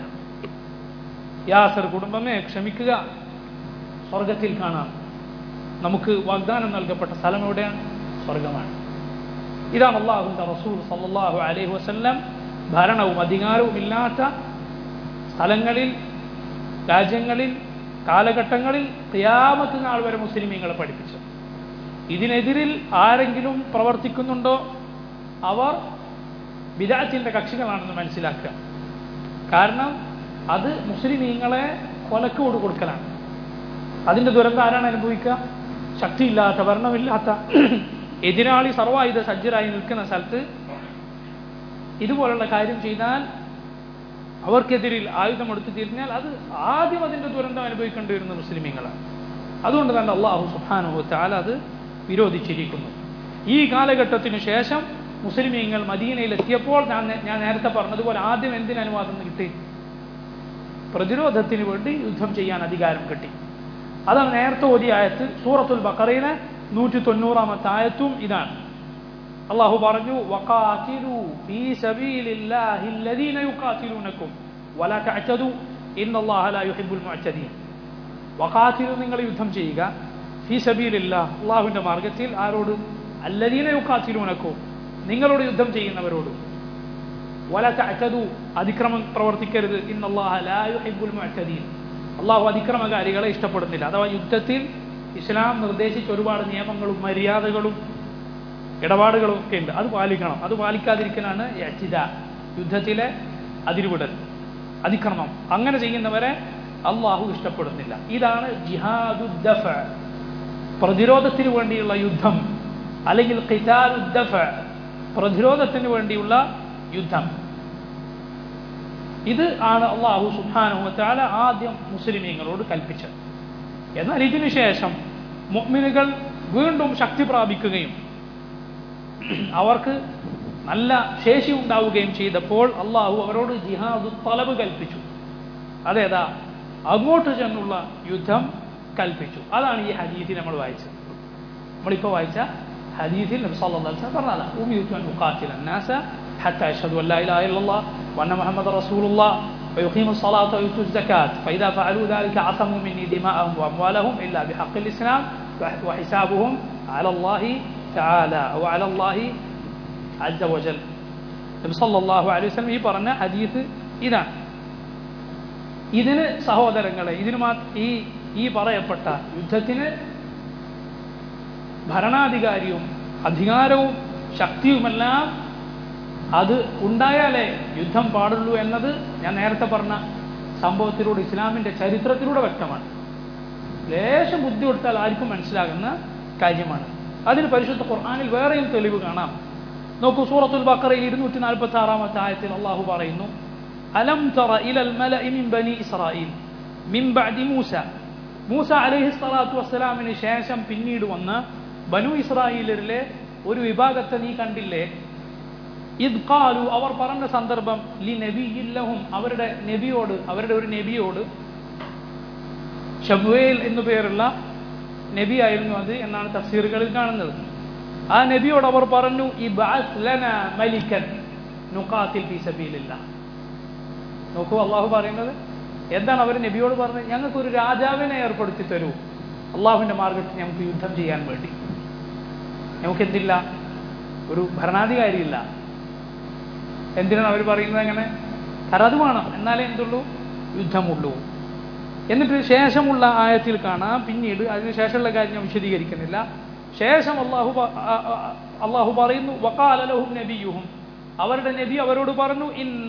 S1: യാസിർ കുടുംബമേ ക്ഷമിക്കുക സ്വർഗത്തിൽ കാണാം നമുക്ക് വാഗ്ദാനം നൽകപ്പെട്ട സ്ഥലം എവിടെയാണ് സ്വർഗമാണ് ഇതാണ് അള്ളാഹുന്റെ റസൂൽ സല്ലല്ലാഹു അലൈഹി വസല്ലം ഭരണവും അധികാരവും ഇല്ലാത്ത സ്ഥലങ്ങളിൽ രാജ്യങ്ങളിൽ കാലഘട്ടങ്ങളിൽ ഖിയാമത്ത് നാൾ വരെ മുസ്ലിമീങ്ങളെ പഠിപ്പിച്ചു ഇതിനെതിരിൽ ആരെങ്കിലും പ്രവർത്തിക്കുന്നുണ്ടോ അവർ ബിദാത്തിന്റെ കക്ഷികളാണെന്ന് മനസ്സിലാക്കുക കാരണം അത് മുസ്ലിമീങ്ങളെ കൊലക്കോട് കൊടുക്കലാണ് അതിന്റെ ദുരന്തം ആരാണ് അനുഭവിക്കുക ശക്തിയില്ലാത്ത ഭരണമില്ലാത്ത എതിരാളി സർവായുധ സജ്ജരായി നിൽക്കുന്ന സ്ഥലത്ത് ഇതുപോലുള്ള കാര്യം ചെയ്താൽ അവർക്കെതിരിൽ ആയുധം എടുത്തു തിരിഞ്ഞാൽ അത് ആദ്യം അതിന്റെ ദുരന്തം അനുഭവിക്കേണ്ടി വരുന്ന മുസ്ലിമീങ്ങളാണ് അതുകൊണ്ട് തന്നെ അള്ളാഹു സുഹാനുഹു താല അത് വിരോധിച്ചിരിക്കുന്നു ഈ കാലഘട്ടത്തിനു ശേഷം മുസ്ലിമീങ്ങൾ മദീനയിൽ എത്തിയപ്പോൾ ഞാൻ ഞാൻ നേരത്തെ പറഞ്ഞതുപോലെ ആദ്യം എന്തിന് അനുവാദം കിട്ടി പ്രതിരോധത്തിന് വേണ്ടി യുദ്ധം ചെയ്യാൻ അധികാരം കിട്ടി അതാണ് നേരത്തെ ഓതിയ ആയത്ത് സൂറത്തുൽ ബക്കറയിലെ നൂറ്റി തൊണ്ണൂറാമത്തെ ആയത്തും ഇതാണ് അള്ളാഹു പറഞ്ഞു വഖാതിലു ഫീ സബീലില്ലാഹി الذين يقاتلونكم ولا تعتدوا ان الله لا يحب المعتدين വഖാതിലു നിങ്ങൾ യുദ്ധം ചെയ്യുക ഫീ സബീലില്ലാഹ് അള്ളാഹുവിന്റെ മാർഗത്തിൽ ആരോട് അല്ലദീന യുഖാതിലൂനക്കും നിങ്ങളോട് യുദ്ധം ചെയ്യുന്നവരോട് വല തഅതദു അതിക്രമം പ്രവർത്തിക്കരുത് ഇന്നല്ലാഹ ലാ യുഹിബ്ബുൽ മുഅ്തദീൻ അള്ളാഹു അതിക്രമകാരികളെ ഇഷ്ടപ്പെടുന്നില്ല അഥവാ യുദ്ധത്തിൽ ഇസ്ലാം നിർദ്ദേശിച്ച ഒരുപാട് നിയമങ്ങളും മര്യാദകളും ഇടപാടുകളും ഒക്കെ ഉണ്ട് അത് പാലിക്കണം അത് പാലിക്കാതിരിക്കലാണ് യച്ചിത യുദ്ധത്തിലെ അതിരുവിടൽ അതിക്രമം അങ്ങനെ ചെയ്യുന്നവരെ അള്ളാഹു ഇഷ്ടപ്പെടുന്നില്ല ഇതാണ് ജിഹാദുദ്ദഫ പ്രതിരോധത്തിന് വേണ്ടിയുള്ള യുദ്ധം അല്ലെങ്കിൽ ഖിതാലുദ്ദഫ പ്രതിരോധത്തിന് വേണ്ടിയുള്ള യുദ്ധം ഇത് ആണ് അള്ളാഹു സുബാനുഹത്താല ആദ്യം മുസ്ലിമീങ്ങളോട് കൽപ്പിച്ചത് എന്നാൽ ഇതിനു ശേഷം മുഅ്മിനുകൾ വീണ്ടും ശക്തി പ്രാപിക്കുകയും അവർക്ക് നല്ല ശേഷി ഉണ്ടാവുകയും ചെയ്തപ്പോൾ അള്ളാഹു അവരോട് ജിഹാദ് തലബ് കൽപ്പിച്ചു അതേതാ അങ്ങോട്ട് ചെന്നുള്ള യുദ്ധം കൽപ്പിച്ചു അതാണ് ഈ ഹദീസിൽ നമ്മൾ വായിച്ചത് നമ്മളിപ്പോൾ വായിച്ച ഹദീസിൽ നബി സല്ലല്ലാഹു അലൈഹി വസല്ലം പറഞ്ഞതാണ് ഉമിയതു അൻ ഉഖാതില الناس حتى يشهدوا ان لا اله الا الله وان محمد رسول الله ويقيموا الصلاة ويؤتوا الزكاة فإذا فعلوا ذلك عصموا مني دماءهم وأموالهم إلا بحق الإسلام وحسابهم على الله تعالى أو على الله عز وجل നബി സല്ലല്ലാഹു അലൈഹി വസല്ലം ഈ പറഞ്ഞ ഹദീസ് ഇതാണ് ഇതിന് സഹോദരങ്ങളെ ഇതിന് മാ ഈ ഈ പറയപ്പെട്ട യുദ്ധത്തിന് ഭരണാധികാരിയും അധികാരവും ശക്തിയുമെല്ലാം അത് ഉണ്ടായാലേ യുദ്ധം പാടുള്ളൂ എന്നത് ഞാൻ നേരത്തെ പറഞ്ഞ സംഭവത്തിലൂടെ ഇസ്ലാമിന്റെ ചരിത്രത്തിലൂടെ വ്യക്തമാണ് ലേശം ബുദ്ധി കൊടുത്താൽ ആർക്കും മനസ്സിലാകുന്ന കാര്യമാണ് അതിന് പരിശുദ്ധ ഖുർആാനിൽ വേറെയും തെളിവ് കാണാം നോക്കൂ സൂറത്തുൽ ബക്കറയിൽ ഇരുന്നൂറ്റി നാൽപ്പത്തി ആറാമത്തെ ആയത്തിൽ അള്ളാഹു പറയുന്നു അലം തറ ഇലൽ മലഇ മിൻ ബനി ഇസ്രായീൽ മിൻ ബഅദി മൂസ മൂസ അലൈഹി സ്വലാത്തു വസ്സലാമിന് ശേഷം പിന്നീട് വന്ന ബനു ഇസ്രായേലിലെ ഒരു വിഭാഗത്തെ നീ കണ്ടില്ലേ ഇത് കാലു അവർ പറഞ്ഞ സന്ദർഭം ലി നബിയില്ലഹും അവരുടെ നബിയോട് അവരുടെ ഒരു നബിയോട് ഷബുവേൽ എന്നു പേരുള്ള നബിയായിരുന്നു അത് എന്നാണ് തഫ്സീറുകളിൽ കാണുന്നത് ആ നബിയോട് അവർ പറഞ്ഞു ഇബ്അസ് ലനാ മലിക്കൻ നുഖാത്തിൽ ഫീ സബീലില്ലാഹ് നോക്കൂ അള്ളാഹു പറയുന്നത് എന്താണ് അവർ നബിയോട് പറഞ്ഞത് ഞങ്ങൾക്ക് ഒരു രാജാവിനെ ഏർപ്പെടുത്തി തരൂ അള്ളാഹുവിന്റെ മാർഗത്തിൽ ഞങ്ങൾക്ക് യുദ്ധം ചെയ്യാൻ വേണ്ടി നമുക്ക് എന്തില്ല ഒരു ഭരണാധികാരിയില്ല എന്തിനാണ് അവർ പറയുന്നത് അങ്ങനെ അത് വേണം എന്നാലേ എന്തുള്ളൂ യുദ്ധമുള്ളൂ എന്നിട്ട് ശേഷമുള്ള ആയത്തിൽ കാണാം പിന്നീട് അതിന് ശേഷമുള്ള കാര്യം ഞാൻ വിശദീകരിക്കുന്നില്ല ശേഷം അള്ളാഹു അള്ളാഹു പറയുന്നു വക്കാലലഹും നബിയുഹും അവരുടെ നബി അവരോട് പറഞ്ഞു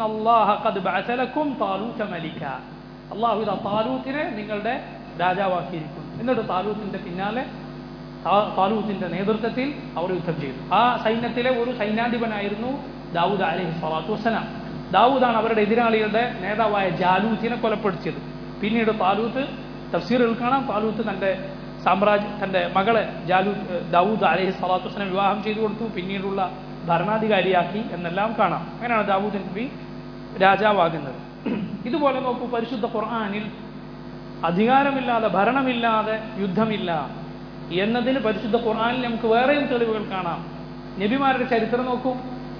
S1: ഇന്നല്ലാഹും മലിക്ക അള്ളാഹു ഇതാ താലൂത്തിനെ നിങ്ങളുടെ രാജാവാക്കിയിരിക്കുന്നു എന്നിട്ട് താലൂത്തിന്റെ പിന്നാലെ താലൂത്തിന്റെ നേതൃത്വത്തിൽ അവർ യുദ്ധം ചെയ്തു ആ സൈന്യത്തിലെ ഒരു സൈന്യാധിപനായിരുന്നു ദാവൂദ് അലഹി സ്വലാത്തു വസ്സലാം ദാവൂദാണ് അവരുടെ എതിരാളികളുടെ നേതാവായ ജാലൂത്തിനെ കൊലപ്പെടുത്തിയത് പിന്നീട് താലൂത്ത് തഫ്സീറുകൾ കാണാം താലൂത്ത് തന്റെ സാമ്രാജ്യ തന്റെ മകളെ ജാലൂ ദാവൂദ് അലഹി സ്വലാത്തു വസ്സലാം വിവാഹം ചെയ്തു കൊടുത്തു പിന്നീടുള്ള ഭരണാധികാരിയാക്കി എന്നെല്ലാം കാണാം അങ്ങനെയാണ് ദാവൂദ് നബി രാജാവാകുന്നത് ഇതുപോലെ നോക്കൂ പരിശുദ്ധ ഖുർആാനിൽ അധികാരമില്ലാതെ ഭരണമില്ലാതെ യുദ്ധമില്ല എന്നതിന് പരിശുദ്ധ ഖുർആാനിൽ നമുക്ക് വേറെയും തെളിവുകൾ കാണാം നബിമാരുടെ ചരിത്രം നോക്കൂ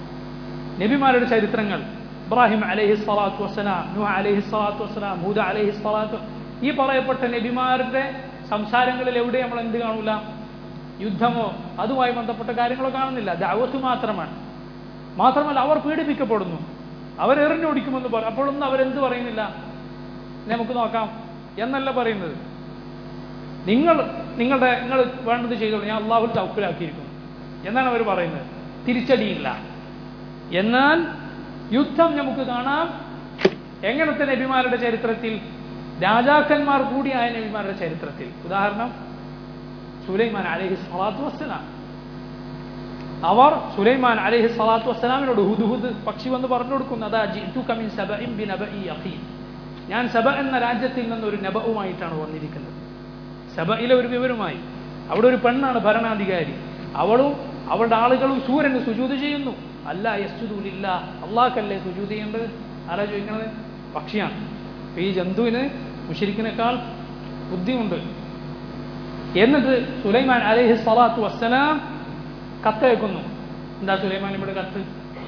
S1: നബിമാരുടെ ചരിത്രങ്ങൾ ഇബ്രാഹിം അലഹി സ്വലാത്തു വസ്സലാം നൂഹ അലഹി സ്വലാത്തു വസ്സലാം ഹൂദ അലഹി സ്വലാത്തു ഈ പറയപ്പെട്ട നബിമാരുടെ സംസാരങ്ങളിൽ എവിടെ നമ്മൾ എന്ത് കാണൂല യുദ്ധമോ അതുമായി ബന്ധപ്പെട്ട കാര്യങ്ങളോ കാണുന്നില്ല ദാവത്ത് മാത്രമാണ് മാത്രമല്ല അവർ പീഡിപ്പിക്കപ്പെടുന്നു അവരെറിഞ്ഞോടിക്കുമെന്ന് പറയും അപ്പോഴൊന്നും അവരെന്ത് പറയുന്നില്ല നമുക്ക് നോക്കാം എന്നല്ല പറയുന്നത് നിങ്ങൾ നിങ്ങളുടെ നിങ്ങൾ വേണ്ടത് ചെയ്തോളൂ ഞാൻ അള്ളാഹുൽ തൗക്കിലാക്കിയിരിക്കുന്നു എന്നാണ് അവർ പറയുന്നത് തിരിച്ചടിയില്ല എന്നാൽ യുദ്ധം നമുക്ക് കാണാം എങ്ങനത്തെ നബിമാരുടെ ചരിത്രത്തിൽ രാജാക്കന്മാർ കൂടിയായ നബിമാരുടെ ചരിത്രത്തിൽ ഉദാഹരണം സുലൈമാൻ അലഹി സ്വലാത്തു വസ്സലാം അവർ സുലൈമാൻ അലഹി സ്വലാത്തു വസ്സലാമിനോട് ഹുദുഹുദ് പക്ഷി വന്ന് പറഞ്ഞു കൊടുക്കുന്നു അതാ ജിത്തുകമിൻ സബഇൻ ബി നബഇ അഖീ ഞാൻ സബ എന്ന രാജ്യത്തിൽ നിന്ന് ഒരു നബവുമായിട്ടാണ് വന്നിരിക്കുന്നത് സബയിലെ ഒരു വിവരമായി അവിടെ ഒരു പെണ്ണാണ് ഭരണാധികാരി അവളും അവളുടെ ആളുകളും സൂര്യന് സുജൂത് ചെയ്യുന്നു അല്ല യസ്തുദൂലില്ല അള്ളാഹ്ക്കല്ലേ സുജൂത് ചെയ്യേണ്ടത് ആരാ ചോദിക്കണത് പക്ഷിയാണ് ഈ ജന്തുവിന് മുഷിരിക്കിനേക്കാൾ ബുദ്ധിയുണ്ട് എന്നിട്ട് സുലൈമാൻ അലഹി സ്വലാത്തു വസ്സലാം കത്തയക്കുന്നു എന്താ സുലൈമാൻ ഇവിടെ കത്ത്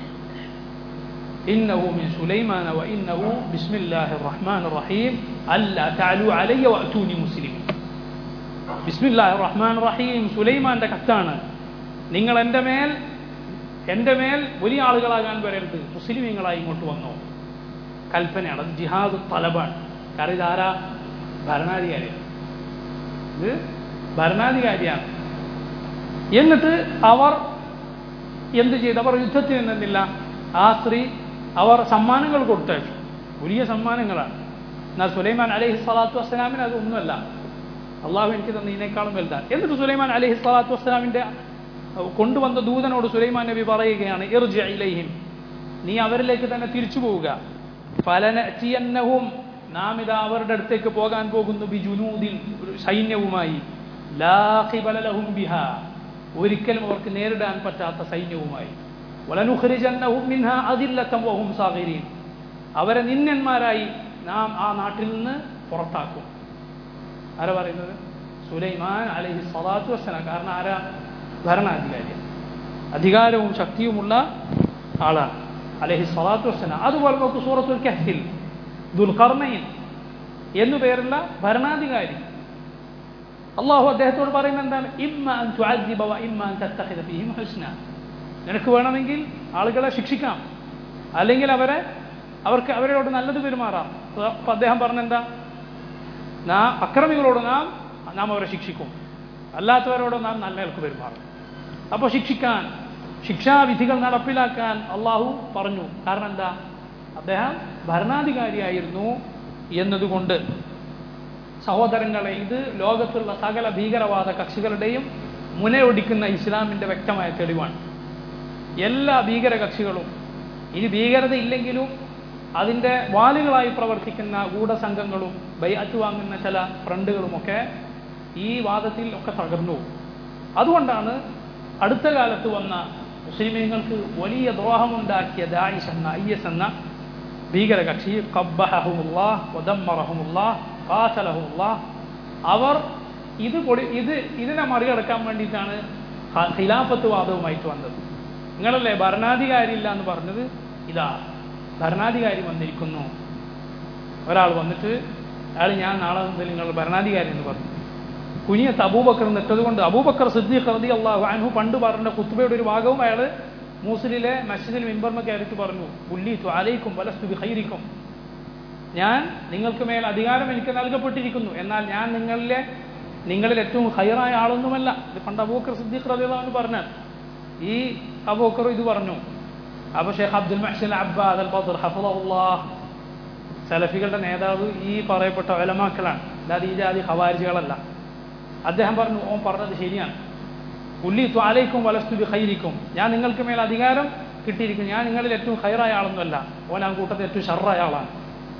S1: إنه من سليمان وإنه بسم الله الرحمن الرحيم ألا تعلوا علي وأتوني مسلمين بسم الله الرحمن الرحيم സുലൈമാന്റെ കത്താണ് നിങ്ങൾ എൻ്റെ മേൽ എൻ്റെ മേൽ വലിയ ആളുകളാകാൻ വരരുത് മുസ്ലിമീങ്ങളായി ഇങ്ങോട്ട് വന്നോ കൽപ്പനയാണ് അത് ജിഹാദ് തലബാണ് കാരണം ഇതാരാ ഭരണാധികാരിയാണ് ഇത് ഭരണാധികാരിയാണ് എന്നിട്ട് അവർ എന്ത് ചെയ്തു അവർ യുദ്ധത്തിൽ നിന്നില്ല ആ സ്ത്രീ അവർ സമ്മാനങ്ങൾ കൊടുത്തയച്ചു വലിയ സമ്മാനങ്ങളാണ് എന്നാൽ സുലൈമാൻ അലഹി സ്വലാത്തു വസ്സലാമിന് അത് ഒന്നുമല്ല അള്ളാഹു എനിക്ക് തന്നതിനേക്കാളും വലുതാണ് എന്നിട്ട് സുലൈമാൻ അലഹി സ്വലാത്തു വസ്സലാമിൻ്റെ കൊണ്ടുവന്ന ദൂതനോട് സുലൈമാൻ നബി പറയുകയാണ് ഇർജ ഇലൈഹിം നീ അവരിലേക്ക് തന്നെ തിരിച്ചു പോവുക ഫലനറ്റിയന്നഹും നാം ഇതാ അവരുടെ അടുത്തേക്ക് പോകാൻ പോകുന്നു ബിജുനൂദിൻ ഒരു സൈന്യവുമായി ലാഖിബലലഹും ബിഹ ഒരിക്കലും അവർക്ക് നേരിടാൻ പറ്റാത്ത സൈന്യവുമായി വലനുഖരിജന്നഹും മിൻഹ അദില്ലത്തം വഹും സാഗിരീൻ അവരെ നിന്യന്മാരായി നാം ആ നാട്ടിൽ നിന്ന് പുറത്താക്കും ആരാ പറയുന്നത് സുലൈമാൻ അലഹി സ്വലാത്തു വസ്സലാം കാരണം ആരാ ഭരണാധികാരിയാണ് അധികാരവും ശക്തിയുമുള്ള ആളാണ് അലഹി സ്വലാത്തു വസ്സലാം അതുപോലെ നോക്ക് സൂറത്തുൽ കഹ്ഫിൽ ദുൽഖർണയിൻ എന്നു പേരുള്ള ഭരണാധികാരി അള്ളാഹു അദ്ദേഹത്തോട് പറയുന്നത് എന്താണ് ഇമ്മ അൻ തുഅദ്ദിബ വ ഇമ്മ അൻ തത്തഖിദ ഫീഹിം ഹുസ്ന നിനക്ക് വേണമെങ്കിൽ ആളുകളെ ശിക്ഷിക്കാം അല്ലെങ്കിൽ അവരെ അവർക്ക് അവരോട് നല്ലത് പെരുമാറാം അപ്പൊ അദ്ദേഹം പറഞ്ഞെന്താ നാ അക്രമികളോട് നാം നാം അവരെ ശിക്ഷിക്കും അല്ലാത്തവരോട് നാം നല്ല നിലക്ക് പെരുമാറും അപ്പോൾ ശിക്ഷിക്കാൻ ശിക്ഷാവിധികൾ നടപ്പിലാക്കാൻ അള്ളാഹു പറഞ്ഞു കാരണം എന്താ അദ്ദേഹം ഭരണാധികാരിയായിരുന്നു എന്നതുകൊണ്ട് സഹോദരങ്ങളെ ഇത് ലോകത്തുള്ള സകല ഭീകരവാദ കക്ഷികളുടെയും മുനയൊടിക്കുന്ന ഇസ്ലാമിന്റെ വ്യക്തമായ തെളിവാണ് എല്ലാ ഭീകര കക്ഷികളും ഇനി ഭീകരത ഇല്ലെങ്കിലും അതിൻ്റെ വാലുകളായി പ്രവർത്തിക്കുന്ന ഗൂഢസംഘങ്ങളും ബൈഅത്ത് വാങ്ങുന്ന ചില ഫ്രണ്ടുകളുമൊക്കെ ഈ വാദത്തിൽ ഒക്കെ തകർന്നു അതുകൊണ്ടാണ് അടുത്ത കാലത്ത് വന്ന മുസ്ലിമീങ്ങൾക്ക് വലിയ ദ്രോഹമുണ്ടാക്കിയ ദായിഷ് എന്ന ഐ എസ് എന്ന ഭീകര കക്ഷി കബ്ബഹുമുല്ലാഹ് വദമ്മറഹുമുല്ലാഹ് ഖാസലഹുമുല്ലാഹ് അവർ ഇത് പൊടി ഇത് ഇതിനെ മറികടക്കാൻ വേണ്ടിയിട്ടാണ് ഖിലാഫത്ത് വാദവുമായിട്ട് വന്നത് നിങ്ങളല്ലേ ഭരണാധികാരി ഇല്ല എന്ന് പറഞ്ഞത് ഇതാ ഭരണാധികാരി വന്നിരിക്കുന്നു ഒരാൾ വന്നിട്ട് അയാൾ ഞാൻ നാളെ മുതൽ നിങ്ങൾ ഭരണാധികാരി എന്ന് പറഞ്ഞു കുനിയത്ത് അബൂബക്കർ നിട്ടത് കൊണ്ട് അബൂബക്കർ സിദ്ദീഖ് റതി അള്ളാഹു അൻഹു പണ്ട് പറഞ്ഞ കുത്തുബയുടെ ഒരു ഭാഗവും അയാൾ മൂസിലിലെ മസ്ജിദിൽ മിമ്പർമ കയറിയിട്ട് പറഞ്ഞു ഉല്ലീത്തു അലൈക്കും വലസ്തു ബിഹൈരിക്കും ഞാൻ നിങ്ങൾക്ക് മേൽ അധികാരം എനിക്ക് നൽകപ്പെട്ടിരിക്കുന്നു എന്നാൽ ഞാൻ നിങ്ങളിലെ നിങ്ങളിൽ ഏറ്റവും ഹൈറായ ആളൊന്നുമല്ല ഇത് പണ്ട് അബൂബക്കർ സിദ്ദീഖ് റതി അള്ളാഹു പറഞ്ഞാൽ ഈ അബൂബക്കർ ഇത് പറഞ്ഞു അപ്പൊ ഷെയ്ഖ് അബ്ദുൽ മഹ്സിൻ അബ്ബാദ് അൽ ബദർ ഹഫുല്ലാഹ് സലഫികളുടെ നേതാവ് ഈ പറയപ്പെട്ട ഒലമാക്കളാണ് അല്ലാതെ ഈ ജാതി ഹവാരിജികളല്ല അദ്ദേഹം പറഞ്ഞു ഓൻ പറഞ്ഞത് ശരിയാണ് ഉല്ലി ത്വാലയ്ക്കും വലസ്തു ബി ഖൈരിക്കും ഞാൻ നിങ്ങൾക്ക് മേൽ അധികാരം കിട്ടിയിരിക്കും ഞാൻ നിങ്ങളിൽ ഏറ്റവും ഹൈറായ ആളൊന്നുമല്ല ഓൻ ആ കൂട്ടത്തിൽ ഏറ്റവും ഷർറായ ആളാണ്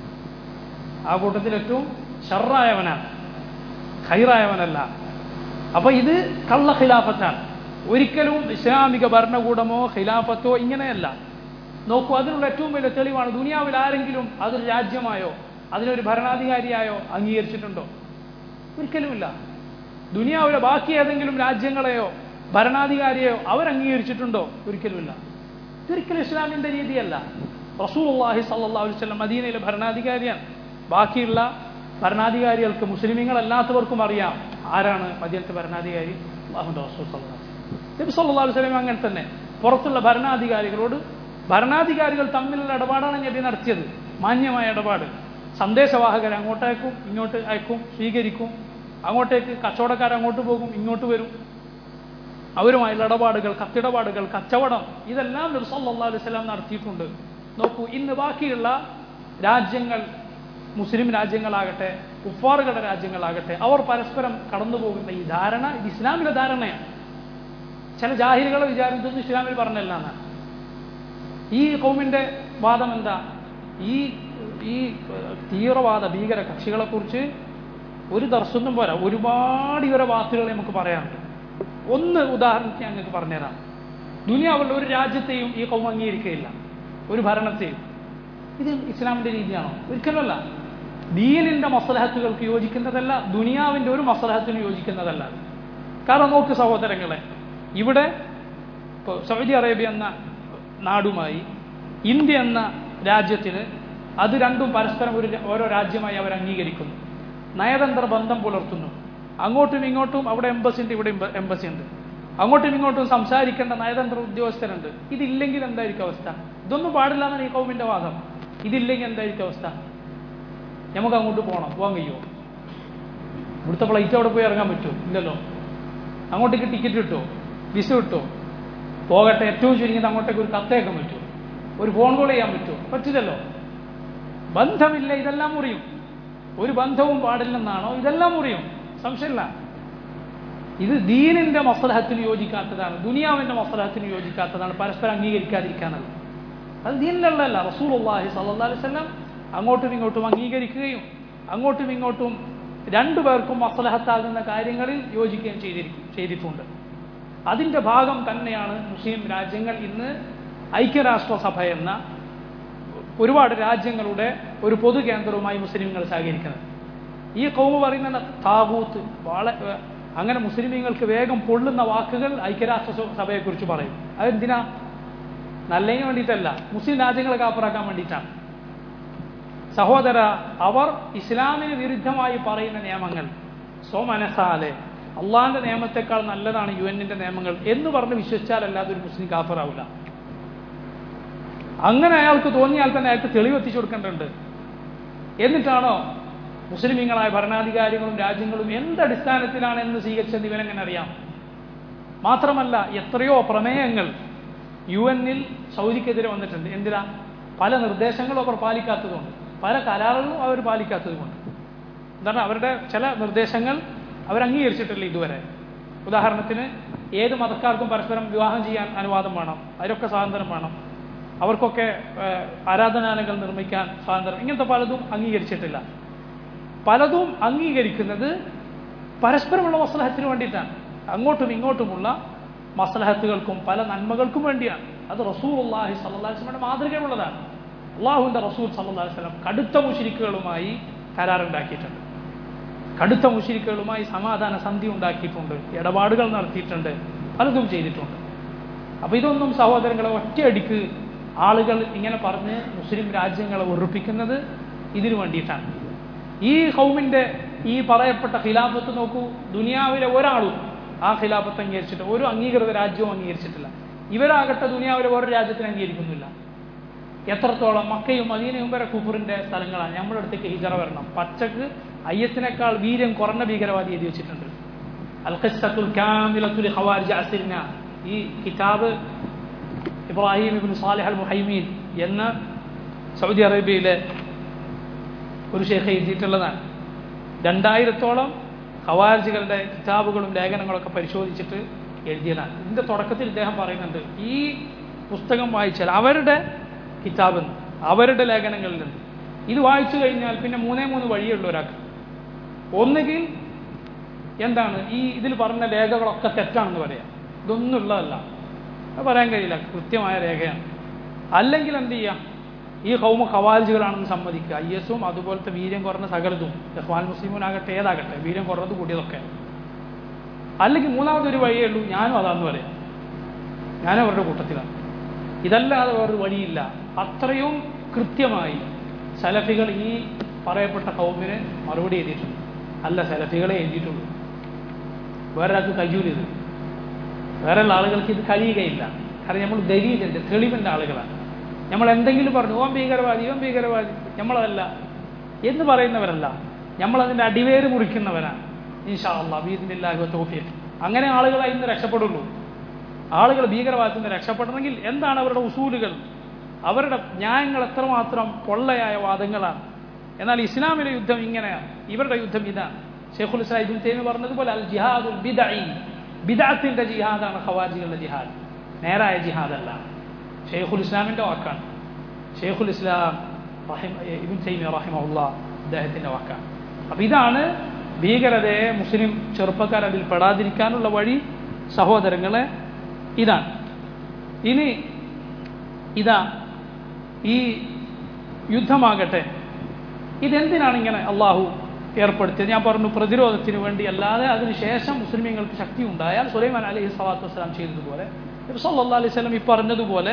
S1: ആ കൂട്ടത്തിൽ ഏറ്റവും ഷർറായവനാണ് ഖൈറായവനല്ല അപ്പൊ ഇത് കള്ള ഖിലാഫത്താണ് ഒരിക്കലും ഇസ്ലാമിക ഭരണകൂടമോ ഖിലാഫത്തോ ഇങ്ങനെയല്ല നോക്കൂ അതിനുള്ള ഏറ്റവും വലിയ തെളിവാണ് ദുനിയാവിൽ ആരെങ്കിലും അതൊരു രാജ്യമായോ അതിനൊരു ഭരണാധികാരിയായോ അംഗീകരിച്ചിട്ടുണ്ടോ ഒരിക്കലുമില്ല ദുനിയാവിലെ ബാക്കി ഏതെങ്കിലും രാജ്യങ്ങളെയോ ഭരണാധികാരിയെയോ അവർ അംഗീകരിച്ചിട്ടുണ്ടോ ഒരിക്കലുമില്ല ഇതൊരിക്കലും ഇസ്ലാമിന്റെ രീതിയല്ല റസൂൽ അള്ളാഹി സല്ലാ വല്ലം മദീനയിലെ ഭരണാധികാരിയാണ് ബാക്കിയുള്ള ഭരണാധികാരികൾക്ക് മുസ്ലിമീങ്ങളല്ലാത്തവർക്കും അറിയാം ആരാണ് മദീനത്തെ ഭരണാധികാരി അള്ളാഹുന്റെ റസൂൽ സല്ലാ നബി സല്ലാ വസ്ലം അങ്ങനെ തന്നെ പുറത്തുള്ള ഭരണാധികാരികളോട് ഭരണാധികാരികൾ തമ്മിലുള്ള ഇടപാടാണ് നബി നടത്തിയത് മാന്യമായ ഇടപാട് സന്ദേശവാഹകരെ അങ്ങോട്ട് അയക്കും ഇങ്ങോട്ട് അയക്കും സ്വീകരിക്കും അങ്ങോട്ടേക്ക് കച്ചവടക്കാർ അങ്ങോട്ട് പോകും ഇങ്ങോട്ട് വരും അവരുമായുള്ള ഇടപാടുകൾ കത്തിടപാടുകൾ കച്ചവടം ഇതെല്ലാം നബി സല്ലാ അലൈഹി സ്വലാം നടത്തിയിട്ടുണ്ട് നോക്കൂ ഇന്ന് ബാക്കിയുള്ള രാജ്യങ്ങൾ മുസ്ലിം രാജ്യങ്ങളാകട്ടെ ഉഫാറുകളുടെ രാജ്യങ്ങളാകട്ടെ അവർ പരസ്പരം കടന്നു പോകുന്ന ഈ ധാരണ ഇത് ഇസ്ലാമിലെ ധാരണയാണ് ചില ജാഹിലുകളെ വിചാരിച്ചൊന്നും ഇസ്ലാമിൽ പറഞ്ഞല്ല എന്നാണ് ഈ കൗമിന്റെ വാദം എന്താ ഈ ഈ തീവ്രവാദ ഭീകര കക്ഷികളെ കുറിച്ച് ഒരു ദർശനം പോരാ ഒരുപാട് ഇവരെ വാക്കുകൾ നമുക്ക് പറയാനുണ്ട് ഒന്ന് ഉദാഹരണത്തിന് ഞങ്ങൾക്ക് പറഞ്ഞുതരാം ദുനിയാവുള്ള ഒരു രാജ്യത്തെയും ഈ കൗമ അംഗീകരിക്കുകയില്ല ഒരു ഭരണത്തെയും ഇത് ഇസ്ലാമിന്റെ രീതിയാണോ ഒരിക്കലുമല്ല ദീനിന്റെ മസലഹത്തുകൾക്ക് യോജിക്കുന്നതല്ല ദുനിയാവിന്റെ ഒരു മസലഹത്തിന് യോജിക്കുന്നതല്ല കാരണം നോക്ക് സഹോദരങ്ങളെ ഇവിടെ ഇപ്പോൾ സൗദി അറേബ്യ എന്ന നാടുമായി ഇന്ത്യ എന്ന രാജ്യത്തിന് അത് രണ്ടും പരസ്പരം ഒരു ഓരോ രാജ്യമായി അവർ അംഗീകരിക്കുന്നു നയതന്ത്ര ബന്ധം പുലർത്തുന്നു അങ്ങോട്ടും ഇങ്ങോട്ടും അവിടെ എംബസി ഉണ്ട് ഇവിടെ എംബസി ഉണ്ട് അങ്ങോട്ടും ഇങ്ങോട്ടും സംസാരിക്കേണ്ട നയതന്ത്ര ഉദ്യോഗസ്ഥരുണ്ട് ഇതില്ലെങ്കിൽ എന്തായിരിക്കും അവസ്ഥ ഇതൊന്നും പാടില്ല എന്നാണ് ഈ കൗമിന്റെ വാദം ഇതില്ലെങ്കിൽ എന്തായിരിക്കും അവസ്ഥ നമുക്ക് അങ്ങോട്ട് പോകണം പോകാൻ കഴിയുമോ ഇവിടുത്തെ ഫ്ലൈറ്റ് അവിടെ പോയി ഇറങ്ങാൻ പറ്റുമോ ഇല്ലല്ലോ അങ്ങോട്ടേക്ക് ടിക്കറ്റ് കിട്ടുമോ വിസ കിട്ടുമോ പോകട്ടെ ഏറ്റവും ചുരുങ്ങിയത് അങ്ങോട്ടേക്ക് ഒരു കത്തയക്കാൻ പറ്റുമോ ഒരു ഫോൺ കോൾ ചെയ്യാൻ പറ്റുമോ പറ്റില്ലല്ലോ ബന്ധമില്ല ഇതെല്ലാം മുറിയും ഒരു ബന്ധവും പാടില്ലെന്നാണോ ഇതെല്ലാം മുറിയും സംശയമില്ല ഇത് ദീനിന്റെ മസലഹത്തിന് യോജിക്കാത്തതാണ് ദുനിയാവിന്റെ മസലഹത്തിന് യോജിക്കാത്തതാണ് പരസ്പരം അംഗീകരിക്കാതിരിക്കാനുള്ളത് അത് ദീനിലുള്ളതല്ല റസൂൽ അള്ളാഹി സല്ലാ അലിസ്ലം അങ്ങോട്ടും ഇങ്ങോട്ടും അംഗീകരിക്കുകയും അങ്ങോട്ടും ഇങ്ങോട്ടും രണ്ടു പേർക്കും മസലഹത്താകുന്ന കാര്യങ്ങളിൽ യോജിക്കുകയും ചെയ്തിരിക്കും ചെയ്തിട്ടുണ്ട് അതിൻ്റെ ഭാഗം തന്നെയാണ് മുസ്ലിം രാജ്യങ്ങൾ ഇന്ന് ഐക്യരാഷ്ട്രസഭ എന്ന ഒരുപാട് രാജ്യങ്ങളുടെ ഒരു പൊതു കേന്ദ്രവുമായി മുസ്ലിങ്ങൾ സഹകരിക്കുന്നത് ഈ കൗമ പറയുന്ന താകൂത്ത് വളരെ അങ്ങനെ മുസ്ലിമീങ്ങൾക്ക് വേഗം പൊള്ളുന്ന വാക്കുകൾ ഐക്യരാഷ്ട്ര സഭയെക്കുറിച്ച് പറയും അതെന്തിനാ നല്ലതിന് വേണ്ടിയിട്ടല്ല മുസ്ലിം രാജ്യങ്ങളെ കാപ്പറാക്കാൻ വേണ്ടിയിട്ടാണ് സഹോദര അവർ ഇസ്ലാമിന് വിരുദ്ധമായി പറയുന്ന നിയമങ്ങൾ സ്വമനസാലെ അള്ളാഹിന്റെ നിയമത്തെക്കാൾ നല്ലതാണ് യു എന്നിന്റെ നിയമങ്ങൾ എന്ന് പറഞ്ഞ് വിശ്വസിച്ചാലല്ലാതെ ഒരു മുസ്ലിം കാഫറാവില്ല അങ്ങനെ അയാൾക്ക് തോന്നിയാൽ തന്നെ അയാൾക്ക് തെളിവെത്തിച്ചു കൊടുക്കേണ്ടതുണ്ട് എന്നിട്ടാണോ മുസ്ലിമീങ്ങളായ ഭരണാധികാരികളും രാജ്യങ്ങളും എന്തടിസ്ഥാനത്തിലാണ് എന്ന് സ്വീകരിച്ചെന്ന് ഇവനെങ്ങനെ അറിയാം മാത്രമല്ല എത്രയോ പ്രമേയങ്ങൾ യു എന്നിൽ സൗദിക്കെതിരെ വന്നിട്ടുണ്ട് എന്തിനാ പല നിർദ്ദേശങ്ങളും അവർ പാലിക്കാത്തതുകൊണ്ട് പല കരാറുകളും അവർ പാലിക്കാത്തതുകൊണ്ട് എന്താണ് അവരുടെ ചില നിർദ്ദേശങ്ങൾ അവർ അംഗീകരിച്ചിട്ടില്ല ഇതുവരെ ഉദാഹരണത്തിന് ഏത് മതക്കാർക്കും പരസ്പരം വിവാഹം ചെയ്യാൻ അനുവാദം വേണം അതിലൊക്കെ സ്വാതന്ത്ര്യം വേണം അവർക്കൊക്കെ ആരാധനാലയങ്ങൾ നിർമ്മിക്കാൻ സ്വാതന്ത്ര്യം ഇങ്ങനത്തെ പലതും അംഗീകരിച്ചിട്ടില്ല പലതും അംഗീകരിക്കുന്നത് പരസ്പരമുള്ള മസ്ലഹത്തിന് വേണ്ടിയിട്ടാണ് അങ്ങോട്ടും ഇങ്ങോട്ടുമുള്ള മസ്ലഹത്തുകൾക്കും പല നന്മകൾക്കും വേണ്ടിയാണ് അത് റസൂൽ അള്ളാഹി സല്ലാസ്ലമിന്റെ മാതൃകയുള്ളതാണ് അള്ളാഹുവിന്റെ റസൂൽ സല്ലാ വസ്ലം കടുത്ത മുഷിരിക്കുകളുമായി കരാറുണ്ടാക്കിയിട്ടുണ്ട് കടുത്ത മുഷിരിക്കുകളുമായി സമാധാന സന്ധി ഉണ്ടാക്കിയിട്ടുണ്ട് ഇടപാടുകൾ നടത്തിയിട്ടുണ്ട് പലതും ചെയ്തിട്ടുണ്ട് അപ്പൊ ഇതൊന്നും സഹോദരങ്ങളെ ഒറ്റയടിക്ക് ആളുകൾ ഇങ്ങനെ പറഞ്ഞ് മുസ്ലിം രാജ്യങ്ങളെ ഉറപ്പിക്കുന്നത് ഇതിനു വേണ്ടിയിട്ടാണ് ഈ ഹൗമിന്റെ ഈ പറയപ്പെട്ട ഖിലാഫത്ത് നോക്കൂ ദുനിയാവിലെ ഒരാളും ആ ഖിലാഫത്ത് അംഗീകരിച്ചിട്ട് ഒരു അംഗീകൃത രാജ്യവും അംഗീകരിച്ചിട്ടില്ല ഇവരാകട്ടെ ദുനിയാവിലെ ഓരോ രാജ്യത്തിന് അംഗീകരിക്കുന്നില്ല എത്രത്തോളം മക്കയും മദീനയും വരെ കുഫറിന്റെ സ്ഥലങ്ങളാണ് നമ്മുടെ അടുത്തേക്ക് ഹിജറ വരണം പച്ചക്ക് ഐ എസിനേക്കാൾ വീര്യം കുറഞ്ഞ ഭീകരവാദി എഴുതി വെച്ചിട്ടുണ്ട് അൽ ഖിസ്സത്തുൽ കാമിലത്തുൽ ഖവാരിജ അസിർന ഈ കിതാബ് Ibrahim ibn Salih al Muhaimin എന്ന സൗദി അറേബ്യയിലെ ഒരു ഷെയ്ഖ് എഴുതിയിട്ടുള്ളതാണ് രണ്ടായിരത്തോളം ഖവാരിജുകളുടെ കിതാബുകളും ലേഖനങ്ങളൊക്കെ പരിശോധിച്ചിട്ട് എഴുതിയതാണ് ഇതിന്റെ തുടക്കത്തിൽ ഇദ്ദേഹം പറയുന്നുണ്ട് ഈ പുസ്തകം വായിച്ചാൽ അവരുടെ കിതാബിൽ നിന്ന് അവരുടെ ലേഖനങ്ങളിൽ നിന്ന് ഇത് വായിച്ചു കഴിഞ്ഞാൽ പിന്നെ മൂന്നേ മൂന്ന് വഴിയുള്ള ഒരാൾക്ക് ഒന്നുകിൽ എന്താണ് ഈ ഇതിൽ പറഞ്ഞ രേഖകളൊക്കെ തെറ്റാണെന്ന് പറയാം ഇതൊന്നും ഉള്ളതല്ല അത് പറയാൻ കഴിയില്ല കൃത്യമായ രേഖയാണ് അല്ലെങ്കിൽ എന്ത് ചെയ്യാം ഈ ഹൗമ ഖവാലിജുകളാണെന്ന് സമ്മതിക്കുക ഐ എസും അതുപോലത്തെ വീര്യം കുറഞ്ഞ സകലതും ഇഖ്വാൻ മുസ്ലിമുനാകട്ടെ ഏതാകട്ടെ വീര്യം കുറഞ്ഞത് കൂടിയതൊക്കെ അല്ലെങ്കിൽ മൂന്നാമതൊരു വഴിയേ ഉള്ളൂ ഞാനും അതാന്ന് പറയാം ഞാനും അവരുടെ കൂട്ടത്തിലാണ് ഇതല്ലാതെ വേറൊരു വഴിയില്ല അത്രയും കൃത്യമായി സലഫികൾ ഈ പറയപ്പെട്ട കൗമിന് മറുപടി എഴുതിയിട്ടുണ്ട് അല്ല സലഫികളെ എഴുതിയിട്ടുള്ളൂ വേറൊരാൾക്ക് കഴിയൂലിത് വേറെയുള്ള ആളുകൾക്ക് ഇത് കഴിയുകയില്ല കാരണം നമ്മൾ ദലീലുണ്ട് തെളിവിൻ്റെ ആളുകളാണ് നമ്മൾ എന്തെങ്കിലും പറഞ്ഞു ഓം ഭീകരവാദി ഓം ഭീകരവാദി നമ്മളതല്ല എന്ന് പറയുന്നവരല്ല നമ്മൾ അതിൻ്റെ അടിവേര് മുറിക്കുന്നവരാണ് ഇൻഷാ അള്ളാ ബീദില്ലാഹു തോഫിയത്ത് അങ്ങനെ ആളുകളെ ഇന്ന് രക്ഷപ്പെടുള്ളൂ ആളുകൾ ഭീകരവാദത്തിൽ നിന്ന് രക്ഷപ്പെടണമെങ്കിൽ എന്താണ് അവരുടെ ഉസൂലുകൾ അവരുടെ ന്യായങ്ങൾ എത്രമാത്രം പൊള്ളയായ വാദങ്ങളാണ് എന്നാൽ ഇസ്ലാമിലെ യുദ്ധം ഇങ്ങനെയാണ് ഇവരുടെ യുദ്ധം ഇതാണ് ഷെയ്ഖുൽ ഇസ്ലാം ഇബിൻ തേമി പറഞ്ഞതുപോലെ അൽ ജിഹാദുൽ ബിദഈ ബിദഅത്തിന്റെ ജിഹാദാണ് ഖവാജികളുടെ ജിഹാദ് നേരായ ജിഹാദല്ല ഷെയ്ഖുൽ ഇസ്ലാമിന്റെ വാക്കാണ് ഷെയ്ഖുൽ ഇസ്ലാം റഹിം ഇബിൻ തൈമി റഹിമഹുല്ല അദ്ദേഹത്തിന്റെ വാക്കാണ് അപ്പൊ ഇതാണ് ഭീകരതയെ മുസ്ലിം ചെറുപ്പക്കാർ അതിൽ പെടാതിരിക്കാനുള്ള വഴി സഹോദരങ്ങളെ ഇതാണ് ഇനി ഇതാ ഈ യുദ്ധമാകട്ടെ ഇതെന്തിനാണ് ഇങ്ങനെ അള്ളാഹു ഏർപ്പെടുത്തിയത് ഞാൻ പറഞ്ഞു പ്രതിരോധത്തിന് വേണ്ടി അല്ലാതെ അതിനുശേഷം മുസ്ലിമീങ്ങൾക്ക് ശക്തി ഉണ്ടായാൽ സുലൈമാൻ അലൈഹി സ്വലാത്തു വസ്സലാം ചെയ്തതുപോലെ സല്ലാ അലൈഹി സ്വലം ഈ പറഞ്ഞതുപോലെ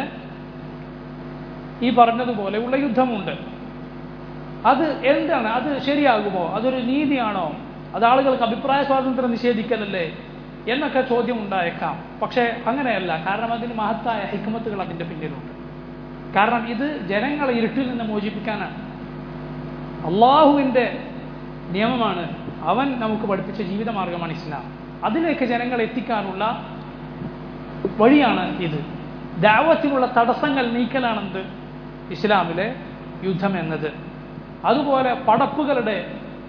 S1: ഈ പറഞ്ഞതുപോലെ ഉള്ള യുദ്ധമുണ്ട് അത് എന്താണ് അത് ശരിയാകുമോ അതൊരു നീതിയാണോ അത് ആളുകൾക്ക് അഭിപ്രായ സ്വാതന്ത്ര്യം നിഷേധിക്കലല്ലേ എന്നൊക്കെ ചോദ്യം ഉണ്ടായേക്കാം പക്ഷേ അങ്ങനെയല്ല കാരണം അതിന് മഹത്തായ ഹിക്മത്തുകൾ അതിൻ്റെ പിന്നിലുണ്ട് കാരണം ഇത് ജനങ്ങളെ ഇരുട്ടിൽ നിന്ന് മോചിപ്പിക്കാനാണ് അള്ളാഹുവിൻ്റെ നിയമമാണ് അവൻ നമുക്ക് പഠിപ്പിച്ച ജീവിതമാർഗമാണ് ഇസ്ലാം അതിലേക്ക് ജനങ്ങളെ എത്തിക്കാനുള്ള വഴിയാണ് ഇത് ദാവത്തിനുള്ള തടസ്സങ്ങൾ നീക്കലാണെന്ത് ഇസ്ലാമിലെ യുദ്ധം എന്നത് അതുപോലെ പടപ്പുകളുടെ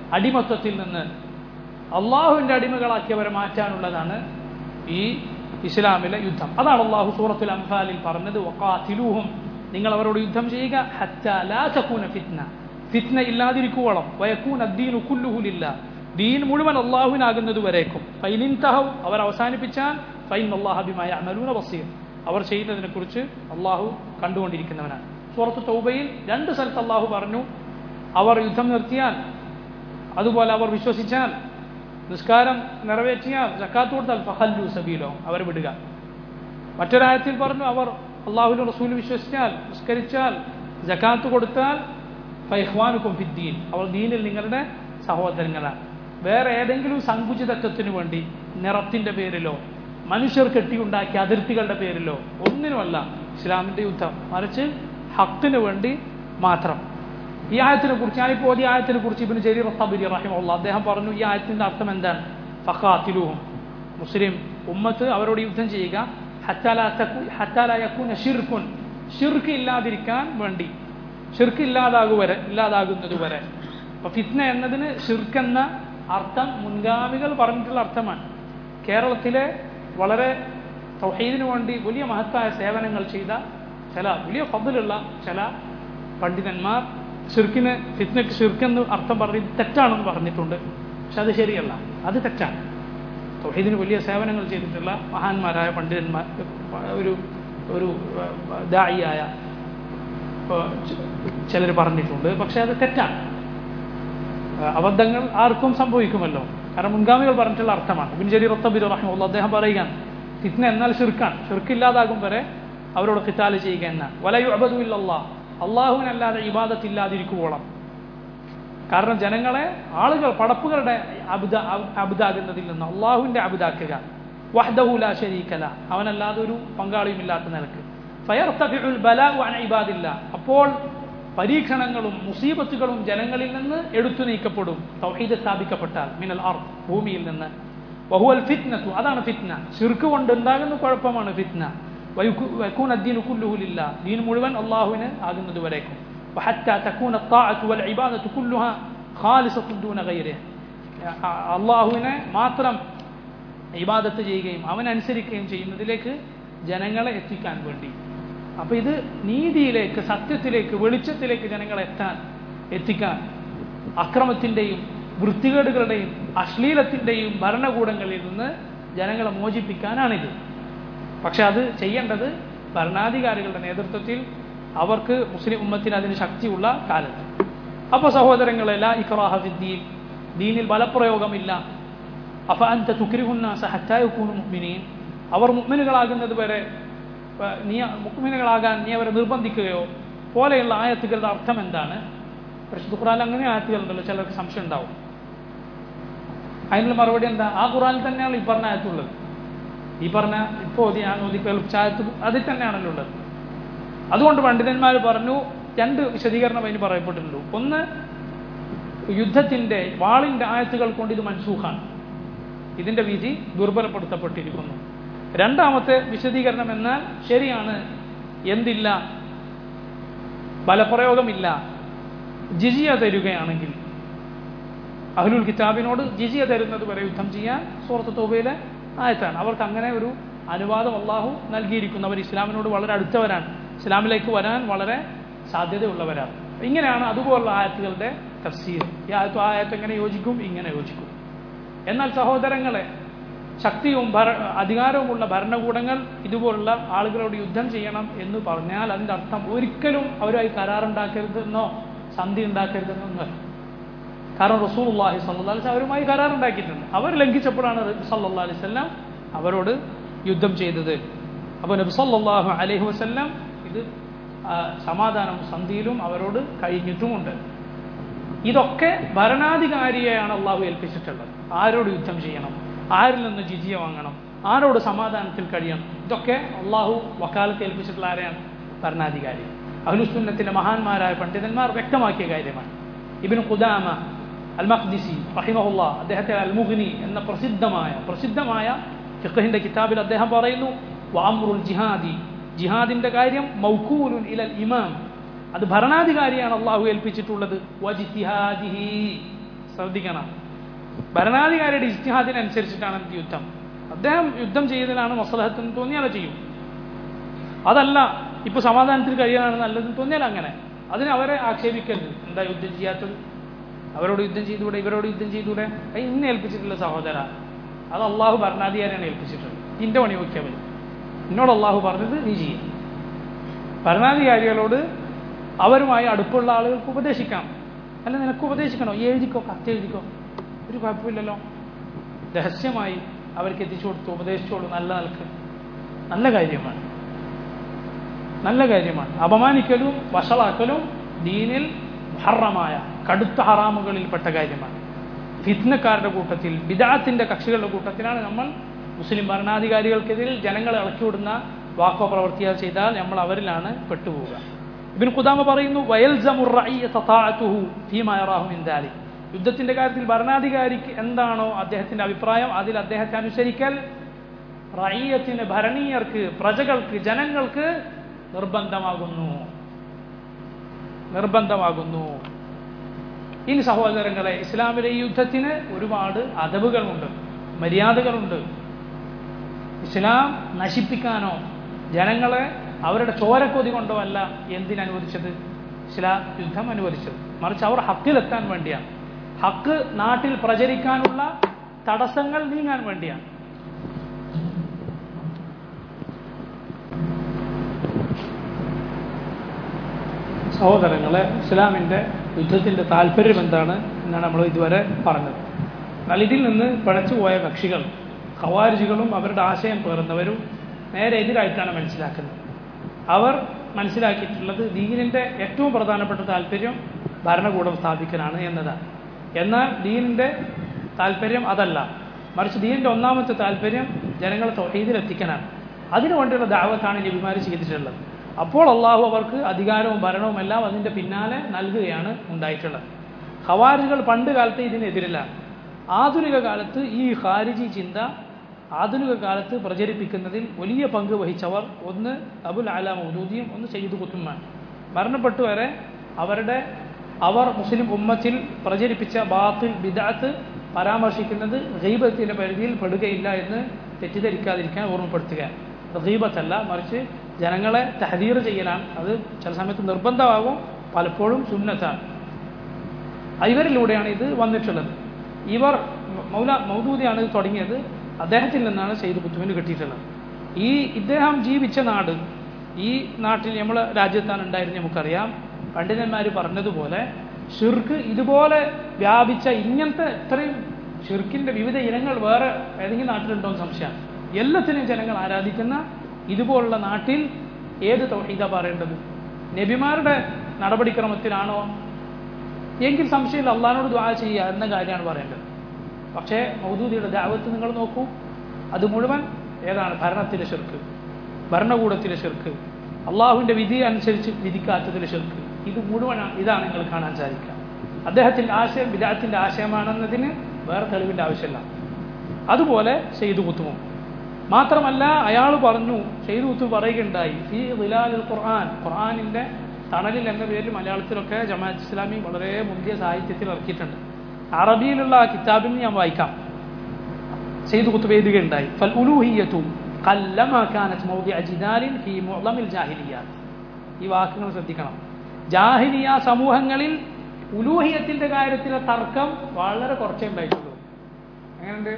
S1: അടിമത്വത്തിൽ നിന്ന് അള്ളാഹുവിൻ്റെ അടിമകളാക്കിയവരെ മാറ്റാനുള്ളതാണ് ഈ ഇസ്ലാമിലെ യുദ്ധം അതാണ് അള്ളാഹു സൂറത്തുൽ അംഫാലിൽ പറഞ്ഞത് വക്കാത്തിലൂഹും നിങ്ങൾ അവരോട് യുദ്ധം ചെയ്യുക ഹത്താ ലാ തകൂന ഫിത്ന ഫിത്ന ഇല്ലാതിരിക്കുവോളം വയക്കൂൻ അദ്ദീനു കുല്ലുഹുലില്ല ദീൻ മുഴുവൻ അള്ളാഹുവിനാകുന്നത് വരേക്കും ഫൈനിൻ തഹവ് അവർ അവസാനിപ്പിച്ചാൽ ഫൈൻ അള്ളാഹബിമായ അമലൂന ബസീർ അവർ ചെയ്യുന്നതിനെ കുറിച്ച് അള്ളാഹു കണ്ടുകൊണ്ടിരിക്കുന്നവനാണ് സൂറത്ത് തൗബയിൽ രണ്ട് സ്ഥലത്ത് അള്ളാഹു പറഞ്ഞു അവർ യുദ്ധം നിർത്തിയാൽ അതുപോലെ അവർ വിശ്വസിച്ചാൽ നിസ്കാരം നിറവേറ്റിയാൽ ജക്കാത്ത് കൊടുത്താൽ ഫഹല്ലു സബീലോ അവരെ വിടുക മറ്റൊരായത്തിൽ പറഞ്ഞു അവർ അള്ളാഹുലും റസൂൽ വിശ്വസിച്ചാൽ നിസ്കരിച്ചാൽ ജക്കാത്ത് കൊടുത്താൽ ഫൈഹ്വാനുക്കും ഫിദ്ദീൻ അവർ ദീനിൽ നിങ്ങളുടെ സഹോദരങ്ങളാണ് വേറെ ഏതെങ്കിലും സങ്കുചിതത്വത്തിനു വേണ്ടി നിറത്തിന്റെ പേരിലോ മനുഷ്യർ കെട്ടിയുണ്ടാക്കിയ അതിർത്തികളുടെ പേരിലോ ഒന്നിനുമല്ല ഇസ്ലാമിന്റെ യുദ്ധം മറിച്ച് ഹക്കിന് വേണ്ടി മാത്രം ഈ ആയത്തിനെ കുറിച്ച് ഞാനിപ്പോൾ ഈ ആയത്തിനെ കുറിച്ച് ഇബിന് ജരീർ റഹബിരി റഹിമുള്ള അദ്ദേഹം പറഞ്ഞു ഈ ആയത്തിന്റെ അർത്ഥം എന്താണ് ഫഖാത്തിലുഹും മുസ്ലിം ഉമ്മത്ത് അവരോട് യുദ്ധം ചെയ്യുക ഹത്താലൂന ഷിർക്കുൻ ഷിർക്ക് ഇല്ലാതിരിക്കാൻ വേണ്ടി ഷിർക്ക് ഇല്ലാതാകുവരെ ഇല്ലാതാകുന്നത് വരെ അപ്പൊ ഫിത്ന എന്നതിന് ഷിർക്ക് എന്ന അർത്ഥം മുൻഗാമികൾ പറഞ്ഞിട്ടുള്ള അർത്ഥമാണ് കേരളത്തിലെ വളരെ തൗഹീദിനു വേണ്ടി വലിയ മഹത്തായ സേവനങ്ങൾ ചെയ്ത ചില വലിയ ഫതിലുള്ള ചില പണ്ഡിതന്മാർ ഷിർക്കിന് ഫിത്നക്ക് ഷിർക്കെന്ന് അർത്ഥം പറഞ്ഞ് ഇത് തെറ്റാണെന്ന് പറഞ്ഞിട്ടുണ്ട് പക്ഷെ അത് ശരിയല്ല അത് തെറ്റാണ് തൗഹീദിന് വലിയ സേവനങ്ങൾ ചെയ്തിട്ടുള്ള മഹാന്മാരായ പണ്ഡിതന്മാർ ഒരു ഒരു ദായിയായ ചിലർ പറഞ്ഞിട്ടുണ്ട് പക്ഷെ അത് തെറ്റാണ് അബദ്ധങ്ങൾ ആർക്കും സംഭവിക്കുമല്ലോ കാരണം മുൻഗാമികൾ പറഞ്ഞിട്ടുള്ള അർത്ഥമാണ് ഇബിൻ ജലീർ റത്തബിർ റഹ്മുള്ള അദ്ദേഹം പറയുകയാണ് ഫിത്ന എന്നാൽ ഷിർക്കാണ് ഷിർക്ക് ഇല്ലാതാകും വരെ അവരോട് ഖിത്താല് ചെയ്യുക എന്നാണ് വലയു അബദുല്ല അള്ളാഹുവിനല്ലാതെ ഇബാദത്തില്ലാതിരിക്കുവോളം കാരണം ജനങ്ങളെ ആളുകൾ പടപ്പുകളുടെ അബുദ അബുദാകുന്നതിൽ നിന്ന് അള്ളാഹുവിന്റെ അബുദാക്കുക വഹ്ദഹുല ശരീക്കല അവനല്ലാതെ ഒരു പങ്കാളിയും ഇല്ലാത്ത നിലക്ക് ഫയർത്തഫിഉൽ ബലാഉ അൻ ഇബാദില്ല അപ്പോൾ പരീക്ഷണങ്ങളും മുസീബത്തുകളും ജനങ്ങളിൽ നിന്ന് എടുത്തു നീക്കപ്പെടും തൗഹീദ് സ്ഥാപിക്കപ്പെട്ടാൽ മിനൽ അർ ഭൂമിയിൽ നിന്ന് വഹുവൽ ഫിത്നത്തു അതാണ് ഫിത്ന ശിർക്ക് കൊണ്ട് ഉണ്ടാകുന്ന കുഴപ്പമാണ് ഫിത്ന വയക്കൂൻ അദ്ദീനു കുല്ലുഹുലില്ല ദീൻ മുഴുവൻ അള്ളാഹുവിന് ആകുന്നത് വരേക്കും وحتى تكون الطاعة والعبادة كلها خالصة دون غيره അള്ളാഹുവിനെ മാത്രം ഇബാദത്ത് ചെയ്യുകയും അവനനുസരിക്കുകയും ചെയ്യുന്നതിലേക്ക് ജനങ്ങളെ എത്തിക്കാൻ വേണ്ടി അപ്പൊ ഇത് നീതിയിലേക്ക് സത്യത്തിലേക്ക് വെളിച്ചത്തിലേക്ക് ജനങ്ങളെ എത്താൻ എത്തിക്കാൻ അക്രമത്തിന്റെയും വൃത്തികേടുകളുടെയും അശ്ലീലത്തിന്റെയും ഭരണകൂടങ്ങളിൽ നിന്ന് ജനങ്ങളെ മോചിപ്പിക്കാനാണിത് പക്ഷെ അത് ചെയ്യേണ്ടത് ഭരണാധികാരികളുടെ നേതൃത്വത്തിൽ അവർക്ക് മുസ്ലിം ഉമ്മത്തിന് അതിന് ശക്തിയുള്ള കാലത്ത് അപ്പൊ സഹോദരങ്ങളെ ലാ ഇക്രാഹ ഫിദ്ദീൻ ദീനിൽ ബലപ്രയോഗമില്ല അഫ അൻത തുക്രിഹുന്നാസ ഹത്താ യകൂനു മുഅ്മിനീൻ അവർ മുഅ്മിനുകളാകുന്നത് വരെ നീ മുഅ്മിനുകളാകാൻ നീ അവരെ നിർബന്ധിക്കുകയോ പോലെയുള്ള ആയത്തുകളുടെ അർത്ഥം എന്താണ് പരിശുദ്ധ ഖുറാൻ അങ്ങനെ ആയത്തുകളുണ്ടല്ലോ ചിലർക്ക് സംശയം ഉണ്ടാവും അതിനുള്ള മറുപടി എന്താ ആ ഖുറാനിൽ തന്നെയാണ് ഈ പറഞ്ഞ ആയത്തുള്ളത് ഈ പറഞ്ഞ ഇപ്പോൾ ഓതി ഞാൻ ഓതി കേൾപ്പിച്ച ആയത്ത് അതിൽ തന്നെയാണല്ലോ ഉള്ളത് അതുകൊണ്ട് പണ്ഡിതന്മാർ പറഞ്ഞു രണ്ട് വിശദീകരണം അതിന് പറയപ്പെട്ടിട്ടുണ്ട് ഒന്ന് യുദ്ധത്തിന്റെ വാളിന്റെ ആയത്തുകൾ കൊണ്ട് ഇത് മൻസൂഖാണ് ഇതിന്റെ വിധി ദുർബലപ്പെടുത്തപ്പെട്ടിരിക്കുന്നു രണ്ടാമത്തെ വിശദീകരണം എന്നാൽ ശരിയാണ് എന്തില്ല ബലപ്രയോഗമില്ല ജിജിയ തരികയാണെങ്കിൽ അഹ്ലുൽ കിതാബിനോട് ജിജിയ തരുന്നത് വരെ യുദ്ധം ചെയ്യാൻ സൂറത്ത് തോബയിലെ ആയത്താണ് അവർക്ക് അങ്ങനെ ഒരു അനുവാദം അള്ളാഹു നൽകിയിരിക്കുന്നു അവർ ഇസ്ലാമിനോട് വളരെ അടുത്തവരാണ് ഇസ്ലാമിലേക്ക് വരാൻ വളരെ സാധ്യതയുള്ളവരാണ് ഇങ്ങനെയാണ് അതുപോലുള്ള ആയത്തുകളുടെ തഫ്സീർ ഈ ആയത്ത് ആ ആയത്ത് എങ്ങനെ യോജിക്കും ഇങ്ങനെ യോജിക്കും എന്നാൽ സഹോദരങ്ങളെ ശക്തിയും ഭര അധികാരവുമുള്ള ഭരണകൂടങ്ങൾ ഇതുപോലുള്ള ആളുകളോട് യുദ്ധം ചെയ്യണം എന്ന് പറഞ്ഞാൽ അതിൻ്റെ അർത്ഥം ഒരിക്കലും അവരുമായി കരാറുണ്ടാക്കരുതെന്നോ സന്ധി ഉണ്ടാക്കരുതെന്നോ കാരണം റസൂൽ അള്ളാഹി സല്ലാ അലിസ് അവരുമായി കരാറുണ്ടാക്കിയിട്ടുണ്ട് അവർ ലംഘിച്ചപ്പോഴാണ് സല്ലാ അലിസ്ല്ലാം അവരോട് യുദ്ധം ചെയ്തത് അപ്പോൾ നബി സല്ലാഹു അലൈഹി വസ്ല്ലാം ഇത് സമാധാനം സന്ധിയിലും അവരോട് കഴിഞ്ഞിട്ടുമുണ്ട് ഇതൊക്കെ ഭരണാധികാരിയെയാണ് അള്ളാഹു ഏൽപ്പിച്ചിട്ടുള്ളത് ആരോട് യുദ്ധം ചെയ്യണം ആരിൽ നിന്ന് ജിജിയ വാങ്ങണം ആരോട് സമാധാനത്തിൽ കഴിയണം ഇതൊക്കെ അള്ളാഹു വക്കാലത്ത് ഏൽപ്പിച്ചിട്ടുള്ള ആരെയാണ് ഭരണാധികാരി അഹ്ലുസുന്നത്തിന്റെ മഹാന്മാരായ പണ്ഡിതന്മാർ വ്യക്തമാക്കിയ കാര്യമാണ് ഇബിൻ ഖുദാമ അൽ മഖ്ദിസി റഹിമഹുല്ല അദ്ദേഹത്തെ അൽ മുഗ്നി എന്ന പ്രസിദ്ധമായ പ്രസിദ്ധമായ ഫിഖഹിന്റെ കിതാബിൽ അദ്ദേഹം പറയുന്നു വാമ്രുൽ ജിഹാദി ജിഹാദിന്റെ കാര്യം മൗക്കൂലുൻ ഇലൽ ഇമാം അത് ഭരണാധികാരിയാണ് അള്ളാഹു ഏൽപ്പിച്ചിട്ടുള്ളത് വജിത്തിഹാദിഹി ശ്രദ്ധിക്കണം ഭരണാധികാരിയുടെ ഇജ്തിഹാദിനനുസരിച്ചിട്ടാണ് എന്ത് യുദ്ധം അദ്ദേഹം യുദ്ധം ചെയ്തതിനാണ് മസലഹത്തെന്ന് തോന്നിയാൽ ചെയ്യും അതല്ല ഇപ്പൊ സമാധാനത്തിൽ കഴിയാനാണ് നല്ലതെന്ന് തോന്നിയാൽ അങ്ങനെ അതിന് അവരെ ആക്ഷേപിക്കരുത് എന്താ യുദ്ധം ചെയ്യാത്തത് അവരോട് യുദ്ധം ചെയ്തുകൂടെ ഇവരോട് യുദ്ധം ചെയ്തുകൂടെ അത് ഇന്ന് ഏൽപ്പിച്ചിട്ടുള്ള സഹോദര അത് അള്ളാഹു ഭരണാധികാരിയാണ് ഏൽപ്പിച്ചിട്ടുള്ളത് നിന്റെ പണി നോക്കിയാൽ മതി എന്നോട് അള്ളാഹു പറഞ്ഞത് നീ ചെയ്യും ഭരണാധികാരികളോട് അവരുമായി അടുപ്പുള്ള ആളുകൾക്ക് ഉപദേശിക്കാം അല്ല നിനക്ക് ഉപദേശിക്കണോ ഈ എഴുതിക്കോ കത്ത് എഴുതിക്കോ ഒരു കുഴപ്പമില്ലല്ലോ രഹസ്യമായി അവർക്ക് എത്തിച്ചു കൊടുത്തു ഉപദേശിച്ചോളൂ നല്ല നിലക്ക് നല്ല കാര്യമാണ് നല്ല കാര്യമാണ് അപമാനിക്കലും വഷളാക്കലും ദീനിൽ ഹറമായ കടുത്ത ഹറാമുകളിൽപ്പെട്ട കാര്യമാണ് ഫിത്നക്കാരുടെ കൂട്ടത്തിൽ ബിദാത്തിന്റെ കക്ഷികളുടെ കൂട്ടത്തിലാണ് നമ്മൾ മുസ്ലിം ഭരണാധികാരികൾക്കെതിരിൽ ജനങ്ങളെ ഇളക്കിവിടുന്ന വാക്കോ പ്രവർത്തിയോ ചെയ്താൽ നമ്മൾ അവരിലാണ് പെട്ടുപോവുക ഇബിൻ ഖുദാമ പറയുന്നു വയൽജമുറാഹു യുദ്ധത്തിന്റെ കാര്യത്തിൽ ഭരണാധികാരിക്ക് എന്താണോ അദ്ദേഹത്തിന്റെ അഭിപ്രായം അതിൽ അദ്ദേഹത്തെ അനുസരിക്കൽ റയ്യത്തിന് ഭരണീയർക്ക് പ്രജകൾക്ക് ജനങ്ങൾക്ക് നിർബന്ധമാകുന്നു നിർബന്ധമാകുന്നു ഇനി സഹോദരങ്ങളെ ഇസ്ലാമിലെ ഈ യുദ്ധത്തിന് ഒരുപാട് അതവുകളുണ്ട് മര്യാദകളുണ്ട് ഇസ്ലാം നശിപ്പിക്കാനോ ജനങ്ങളെ അവരുടെ ചോരക്കൊതി കൊണ്ടോ അല്ല എന്തിനനുവദിച്ചത് ഇസ്ലാം യുദ്ധം അനുവദിച്ചത് മറിച്ച് അവർ ഹക്കിലെത്താൻ വേണ്ടിയാണ് ഹക്ക് നാട്ടിൽ പ്രചരിക്കാനുള്ള തടസ്സങ്ങൾ നീങ്ങാൻ വേണ്ടിയാണ് സഹോദരങ്ങളെ ഇസ്ലാമിൻ്റെ യുദ്ധത്തിൻ്റെ താല്പര്യം എന്താണ് എന്നാണ് നമ്മൾ ഇതുവരെ പറഞ്ഞത് എന്നാൽ ഇതിൽ നിന്ന് പഴച്ചുപോയ കക്ഷികൾ ഖവാരിജികളും അവരുടെ ആശയം പേറുന്നവരും നേരെ എതിരായിട്ടാണ് മനസ്സിലാക്കുന്നത് അവർ മനസ്സിലാക്കിയിട്ടുള്ളത് ദീനിൻ്റെ ഏറ്റവും പ്രധാനപ്പെട്ട താല്പര്യം ഭരണകൂടം സ്ഥാപിക്കലാണ് എന്നതാണ് എന്നാൽ ദീനിൻ്റെ താല്പര്യം അതല്ല മറിച്ച് ദീനിൻ്റെ ഒന്നാമത്തെ താല്പര്യം ജനങ്ങളെ തൊഹീദിലെത്തിക്കാനാണ് അതിനു വേണ്ടിയുള്ള ദാവത്താണ് നബിമാർ ചെയ്തിട്ടുള്ളത് അപ്പോൾ അള്ളാഹു അവർക്ക് അധികാരവും ഭരണവും എല്ലാം അതിൻ്റെ പിന്നാലെ നൽകുകയാണ് ഉണ്ടായിട്ടുള്ളത് ഖവാരികൾ പണ്ട് കാലത്ത് ഇതിനെതിരിലാണ് ആധുനിക കാലത്ത് ഈ ഖാരിജി ചിന്ത ആധുനിക കാലത്ത് പ്രചരിപ്പിക്കുന്നതിൽ വലിയ പങ്ക് വഹിച്ചവർ ഒന്ന് അബുൽ അല മൗദൂദിയും ഒന്ന് സയ്യിദ് കുത്തുമാണ് മരണപ്പെട്ടു വരെ അവരുടെ അവർ മുസ്ലിം ഉമ്മത്തിൽ പ്രചരിപ്പിച്ച ബാത്തിൽ ബിദാത്ത് പരാമർശിക്കുന്നത് ഗീബത്തിൻ്റെ പരിധിയിൽ പെടുകയില്ല എന്ന് തെറ്റിദ്ധരിക്കാതിരിക്കാൻ ഓർമ്മപ്പെടുത്തുക ഗീബത്തല്ല മറിച്ച് ജനങ്ങളെ തഹദീർ ചെയ്യലാണ് അത് ചില സമയത്ത് നിർബന്ധമാകും പലപ്പോഴും സുന്നത്താണ് ഇവരിലൂടെയാണ് ഇത് വന്നിട്ടുള്ളത് ഇവർ മൗല മൗദൂദിയാണ് ഇത് തുടങ്ങിയത് അദ്ദേഹത്തിൽ നിന്നാണ് സെയ്ദ് കുത്തുവിന് കിട്ടിയിട്ടുള്ളത് ഈ ഇദ്ദേഹം ജീവിച്ച നാട് ഈ നാട്ടിൽ നമ്മളെ രാജ്യത്താണ് ഉണ്ടായിരുന്നത് നമുക്കറിയാം പണ്ഡിതന്മാർ പറഞ്ഞതുപോലെ ഷിർക്ക് ഇതുപോലെ വ്യാപിച്ച ഇങ്ങനത്തെ ഇത്രയും ഷിർക്കിന്റെ വിവിധ ഇനങ്ങൾ വേറെ ഏതെങ്കിലും നാട്ടിലുണ്ടോ എന്ന് സംശയമാണ് എല്ലാത്തിനും ജനങ്ങൾ ആരാധിക്കുന്ന ഇതുപോലുള്ള നാട്ടിൽ ഏത് തൗഹീദ പറയേണ്ടത് നബിമാരുടെ നടപടിക്രമത്തിലാണോ എങ്കിൽ സംശയമില്ല അള്ളഹാനോട് ദ്വാ ചെയ്യുക എന്ന കാര്യമാണ് പറയേണ്ടത് പക്ഷേ മൗദൂദിയുടെ ദാവത്ത് നിങ്ങൾ നോക്കൂ അത് മുഴുവൻ ഏതാണ് ഭരണത്തിലെ ഷിർക്ക് ഭരണകൂടത്തിലെ ഷിർക്ക് അള്ളാഹുവിൻ്റെ വിധി അനുസരിച്ച് വിധിക്കാത്തതിലെ ഷിർക്ക് ഇത് മുഴുവൻ ഇതാണ് നിങ്ങൾ കാണാൻ സാധിക്കുക അദ്ദേഹത്തിൻ്റെ ആശയം വിദാത്തിൻ്റെ ആശയമാണെന്നതിന് വേറെ തെളിവിൻ്റെ ആവശ്യമില്ല അതുപോലെ ചെയ്തു കുത്തുമോ മാത്രമല്ല അയാൾ പറഞ്ഞു ചെയ്തു കുത്തു പറയുകയുണ്ടായി ഫി വിലാലുൽ ഖുർആൻ ഖുർആാനിൻ്റെ തണലിൽ എന്ന പേരിൽ മലയാളത്തിലൊക്കെ ജമാഅത്ത് ഇസ്ലാമി വളരെ മുന്തിയ സാഹിത്യത്തിൽ ഇറക്കിയിട്ടുണ്ട് അറബിയിലുള്ള ആ കിതാബിൽ ഞാൻ വായിക്കാം ചെയ്തു കുത്തു വേദികയുണ്ടായി ഫൽ ഉലൂഹിയത്തും قلما كانت موضع جدال في معظم الجاهليات ഈ വാക്കുകൾ ശ്രദ്ധിക്കണം ജാഹിലിയ സമൂഹങ്ങളിൽ ഉലൂഹിയത്തിന്റെ കാര്യത്തിലെ തർക്കം വളരെ കുറച്ചേ ഉണ്ടായിട്ടുള്ളൂ എങ്ങനെയുണ്ട്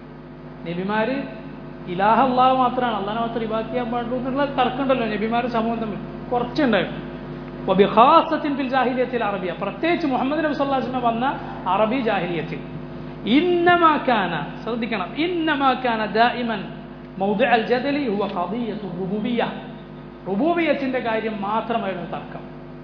S1: നബിമാര് ഇലാഹ അള്ളാഹ് മാത്രമാണ് അള്ളാഹ് മാത്രം ഇബാദ് ചെയ്യാൻ പാടുള്ളൂ എന്നുള്ള തർക്കമുണ്ടല്ലോ നബിമാര് സമൂഹം തമ്മിൽ കുറച്ചുണ്ടായിരുന്നു വബിഹാസത്തിൻ ഫിൽ ജാഹിലിയത്തിൽ അറബിയ പ്രത്യേകിച്ച് മുഹമ്മദ് നബി സല്ലാസ്മ വന്ന അറബി ജാഹിലിയത്തിൽ ഇന്നമാക്കാന ശ്രദ്ധിക്കണം ഇന്നമാക്കാന ദാഇമൻ മൗദിഅ അൽ ജദലി ഹുവ ഖദിയത്തു റുബൂബിയ്യ റുബൂബിയത്തിന്റെ കാര്യം മാത്രമായിരുന്നു തർക്കം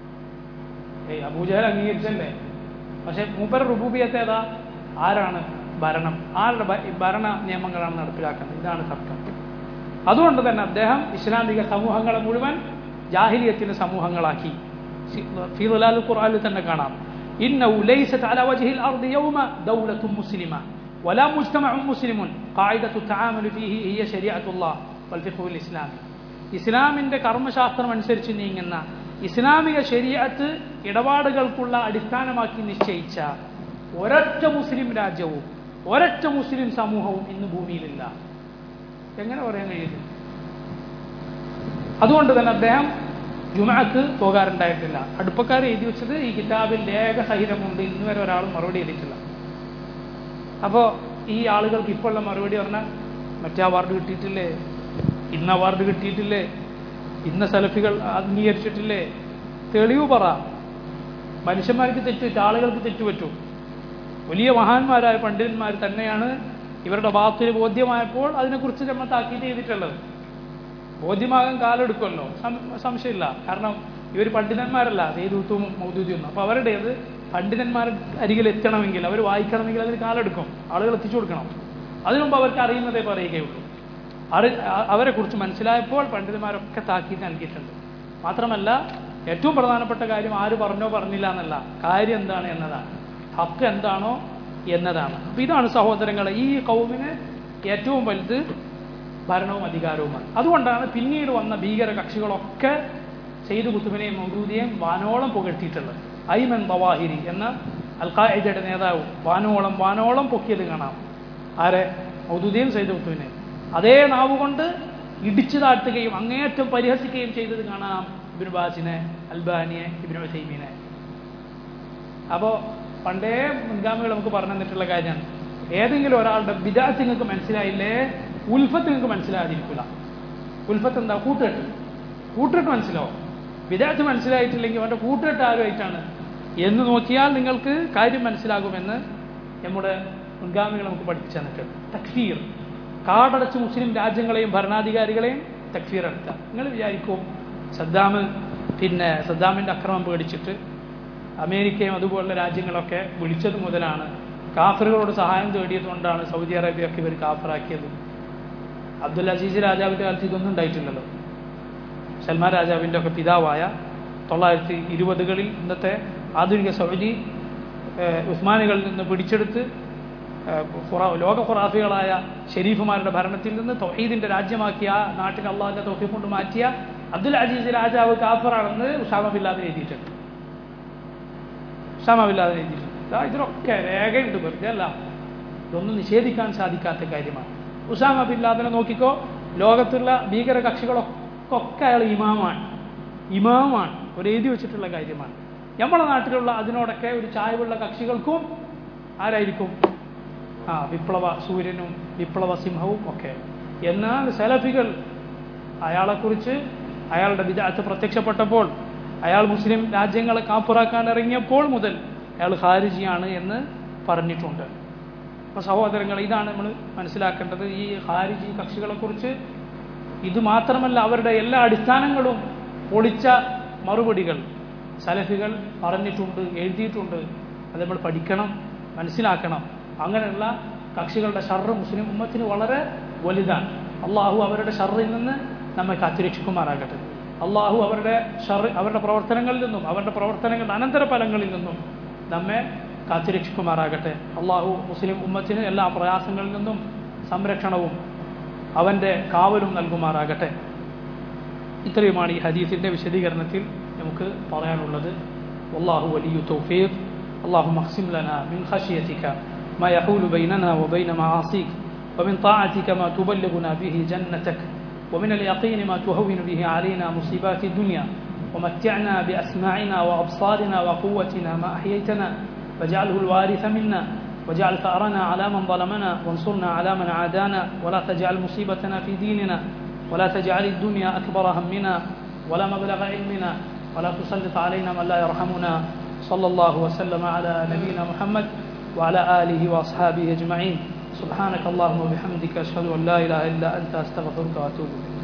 S1: ഏയ് അബൂജഹൽ അംഗീകരിച്ചല്ലേ പക്ഷെ മൂപ്പര റുബൂബിയത്ത് ഏതാ ആരാണ് ഭരണം ആരുടെ ഭരണ നിയമങ്ങളാണ് നടപ്പിലാക്കുന്നത് ഇതാണ് തർക്കം അതുകൊണ്ട് തന്നെ അദ്ദേഹം ഇസ്ലാമിക സമൂഹങ്ങളെ മുഴുവൻ ജാഹിലിയത്തിന്റെ സമൂഹങ്ങളാക്കി ഫിറുലാൽ ഖുർആനിൽ തന്നെ കാണാം إنه ليست على وجه الأرض يوم دولة مسلمة ولا مجتمع مسلم قاعدة التعامل فيه هي شريعة الله والفقه الإسلامي ഇസ്ലാമിന്റെ കർമ്മശാസ്ത്രം അനുസരിച്ച് നീങ്ങുന്ന ഇസ്ലാമിക ശരീഅത്ത് ഇടപാടുകൾക്കുള്ള അടിസ്ഥാനമാക്കി നിശ്ചയിച്ച ഒരൊറ്റ മുസ്ലിം രാജ്യവും ഒരൊറ്റ മുസ്ലിം സമൂഹവും ഇന്ന് ഭൂമിയിലില്ല എങ്ങനെ പറയാൻ കഴിയുന്നു അതുകൊണ്ട് തന്നെ അദ്ദേഹം ജുമാക്ക് പോകാറുണ്ടായിട്ടില്ല അടുപ്പക്കാർ എഴുതി വെച്ചത് ഈ കിതാബിൽ ലേഖസഹിതമുണ്ട് ഇന്ന് വരെ ഒരാളും മറുപടി എഴുതിയിട്ടില്ല അപ്പോൾ ഈ ആളുകൾക്ക് ഇപ്പോഴുള്ള മറുപടി പറഞ്ഞാൽ മറ്റേ അവാർഡ് കിട്ടിയിട്ടില്ലേ ഇന്ന അവാർഡ് കിട്ടിയിട്ടില്ലേ ഇന്ന സെലഫികൾ അംഗീകരിച്ചിട്ടില്ലേ തെളിവ് പറ മനുഷ്യന്മാർക്ക് തെറ്റുപറ്റും ആളുകൾക്ക് തെറ്റുപറ്റും വലിയ മഹാന്മാരായ പണ്ഡിതന്മാർ തന്നെയാണ് ഇവരുടെ ഭാഗത്തിന് ബോധ്യമായപ്പോൾ അതിനെക്കുറിച്ച് നമ്മൾ താക്കീത് ചെയ്തിട്ടുള്ളത് ബോധ്യമാകാൻ കാലെടുക്കുമല്ലോ സംശയമില്ല കാരണം ഇവർ പണ്ഡിതന്മാരല്ല സേതുത്തും മൗദൂദിയൊന്നും അപ്പോൾ അവരുടേത് പണ്ഡിതന്മാർ അരികിൽ എത്തണമെങ്കിൽ അവർ വായിക്കണമെങ്കിൽ അതിന് കാലെടുക്കും ആളുകൾ എത്തിച്ചു കൊടുക്കണം അതിനുമുമ്പ് അവർക്ക് അറിയുന്നതേ പറയുകയുള്ളൂ അറി അവരെ കുറിച്ച് മനസ്സിലായപ്പോൾ പണ്ഡിതന്മാരൊക്കെ താക്കീത് നൽകിയിട്ടുണ്ട് മാത്രമല്ല ഏറ്റവും പ്രധാനപ്പെട്ട കാര്യം ആര് പറഞ്ഞോ പറഞ്ഞില്ല എന്നല്ല കാര്യം എന്താണ് എന്നതാണ് ഹക്ക് എന്താണോ എന്നതാണ് അപ്പൊ ഇതാണ് സഹോദരങ്ങളെ ഈ കൗമിന് ഏറ്റവും വലുത് ഭരണവും അധികാരവുമാണ് അതുകൊണ്ടാണ് പിന്നീട് വന്ന ഭീകര കക്ഷികളൊക്കെ സെയ്ദ് കുത്തുബിനെയും മൗദൂദിയെയും വാനോളം പുകഴ്ത്തിയിട്ടുള്ളത് ഐമൻ ബവാഹിരി എന്ന അൽഖായിദയുടെ നേതാവ് വാനോളം വാനോളം പൊക്കിയത് കാണാം ആരെ മൗദൂദിയും സെയ്ദ് കുത്തുബിനെയും അതേ നാവ് കൊണ്ട് ഇടിച്ചു താഴ്ത്തുകയും അങ്ങേയറ്റം പരിഹസിക്കുകയും ചെയ്തത് കാണാം ഇബിൻ ബാസിനെ അൽബാനിയെ ഇബിൻ വസൈമീനെ അപ്പോൾ പണ്ടേ മുൻഗാമികൾ നമുക്ക് പറഞ്ഞു തന്നിട്ടുള്ള കാര്യമാണ് ഏതെങ്കിലും ഒരാളുടെ വിദാസ് നിങ്ങൾക്ക് മനസ്സിലായില്ലേ ഉൽഫത്ത് നിങ്ങൾക്ക് മനസ്സിലാകാതിരിക്കില്ല ഉൽഫത്ത് എന്താ കൂട്ടുകെട്ട് കൂട്ടുകെട്ട് മനസ്സിലാവും വിദാസ് മനസ്സിലായിട്ടില്ലെങ്കിൽ അവൻ്റെ കൂട്ടുകെട്ട് ആരുമായിട്ടാണ് എന്ന് നോക്കിയാൽ നിങ്ങൾക്ക് കാര്യം മനസ്സിലാകുമെന്ന് നമ്മുടെ മുൻഗാമികൾ നമുക്ക് പഠിപ്പിച്ചു തന്നിട്ടുണ്ട് തക്ഫീർ കാടടച്ച് മുസ്ലിം രാജ്യങ്ങളെയും ഭരണാധികാരികളെയും തക്ഫീർ എടുക്കുക നിങ്ങൾ വിചാരിക്കും സദ്ദാം പിന്നെ സദ്ദാമിൻ്റെ അക്രമം പേടിച്ചിട്ട് അമേരിക്കയും അതുപോലുള്ള രാജ്യങ്ങളൊക്കെ വിളിച്ചത് മുതലാണ് കാഫറുകളോട് സഹായം തേടിയത് കൊണ്ടാണ് സൗദി അറേബ്യയൊക്കെ ഇവർ കാഫറാക്കിയത് അബ്ദുൽ അസീസ് രാജാവിൻ്റെ കാലത്ത് ഇതൊന്നും ഉണ്ടായിട്ടില്ലല്ലോ സൽമാൻ രാജാവിൻ്റെ ഒക്കെ പിതാവായ തൊള്ളായിരത്തി ഇരുപതുകളിൽ ഇന്നത്തെ ആധുനിക സൗദി ഉസ്മാനികളിൽ നിന്ന് പിടിച്ചെടുത്ത് ലോക ഖുറാഫികളായ ഷെരീഫുമാരുടെ ഭരണത്തിൽ നിന്ന് തൊഹീദിന്റെ രാജ്യമാക്കിയ നാട്ടിൽ അള്ളാഹിന്റെ തൊഹീഫ് കൊണ്ട് മാറ്റിയ അബ്ദുൽ അസീസ് രാജാവ് കാഫറാണെന്ന് ഉഷാമ ബില്ലാതെ എഴുതിയിട്ടുണ്ട് ഉഷാമ ബില്ലാതെ എഴുതിയിട്ടുണ്ട് ഇതിനൊക്കെ രേഖയുണ്ട് വെറുതെ അല്ല ഇതൊന്നും നിഷേധിക്കാൻ സാധിക്കാത്ത കാര്യമാണ് ഉഷാമ ബില്ലാദിനെ നോക്കിക്കോ ലോകത്തുള്ള ഭീകര കക്ഷികളൊക്കെ അയാൾ ഇമാമാണ് ഇമാമാണ് ഒരു എഴുതി വെച്ചിട്ടുള്ള കാര്യമാണ് നമ്മുടെ നാട്ടിലുള്ള അതിനോടൊക്കെ ഒരു ചായവുള്ള കക്ഷികൾക്കും ആരായിരിക്കും ആ വിപ്ലവ സൂര്യനും വിപ്ലവ സിംഹവും ഒക്കെ എന്നാൽ സലഫികൾ അയാളെക്കുറിച്ച് അയാളുടെ വിദാത്ത് പ്രത്യക്ഷപ്പെട്ടപ്പോൾ അയാൾ മുസ്ലിം രാജ്യങ്ങളെ കാപ്പുറാക്കാൻ ഇറങ്ങിയപ്പോൾ മുതൽ അയാൾ ഹാരിജിയാണ് എന്ന് പറഞ്ഞിട്ടുണ്ട് അപ്പോൾ സഹോദരങ്ങൾ ഇതാണ് നമ്മൾ മനസ്സിലാക്കേണ്ടത് ഈ ഹാരിജി കക്ഷികളെക്കുറിച്ച് ഇത് മാത്രമല്ല അവരുടെ എല്ലാ അടിസ്ഥാനങ്ങളും പൊളിച്ച മറുപടികൾ സലഫികൾ പറഞ്ഞിട്ടുണ്ട് എഴുതിയിട്ടുണ്ട് അത് നമ്മൾ പഠിക്കണം മനസ്സിലാക്കണം അങ്ങനെയുള്ള കക്ഷികളുടെ ഷർറ് മുസ്ലിം ഉമ്മത്തിന് വളരെ വലുതാണ് അള്ളാഹു അവരുടെ ഷർറിൽ നിന്ന് നമ്മെ കാത്തുരക്ഷിക്കുമാറാകട്ടെ അള്ളാഹു അവരുടെ ഷർ അവരുടെ പ്രവർത്തനങ്ങളിൽ നിന്നും അവരുടെ പ്രവർത്തനങ്ങളുടെ അനന്തരഫലങ്ങളിൽ നിന്നും നമ്മെ കാത്തുരക്ഷിക്കുമാറാകട്ടെ അള്ളാഹു മുസ്ലിം ഉമ്മത്തിന് എല്ലാ പ്രയാസങ്ങളിൽ നിന്നും സംരക്ഷണവും അവൻ്റെ കാവലും നൽകുമാറാകട്ടെ ഇത്രയുമാണ് ഈ ഹദീസിൻ്റെ വിശദീകരണത്തിൽ നമുക്ക് പറയാനുള്ളത് അള്ളാഹു വലിയ തൗഫീഖ് اللهم اقسم لنا من خشيتك ما يحول بيننا وبين معاصيك ومن طاعتك ما تبلغنا به جنتك ومن اليقين ما تهون به علينا مصيبات الدنيا ومتعنا بأسماعنا وأبصارنا وقوتنا ما أحييتنا واجعله الوارث منا واجعل ثأرنا على من ظلمنا وانصرنا على من عادانا ولا تجعل مصيبتنا في ديننا ولا تجعل الدنيا أكبر همنا ولا مبلغ علمنا ولا تسلط علينا من لا يرحمنا صلى الله وسلم على نبينا محمد وعلى آله وأصحابه أجمعين سبحانك اللهم وبحمدك أشهد أن لا إله إلا أنت أستغفرك وأتوب إليك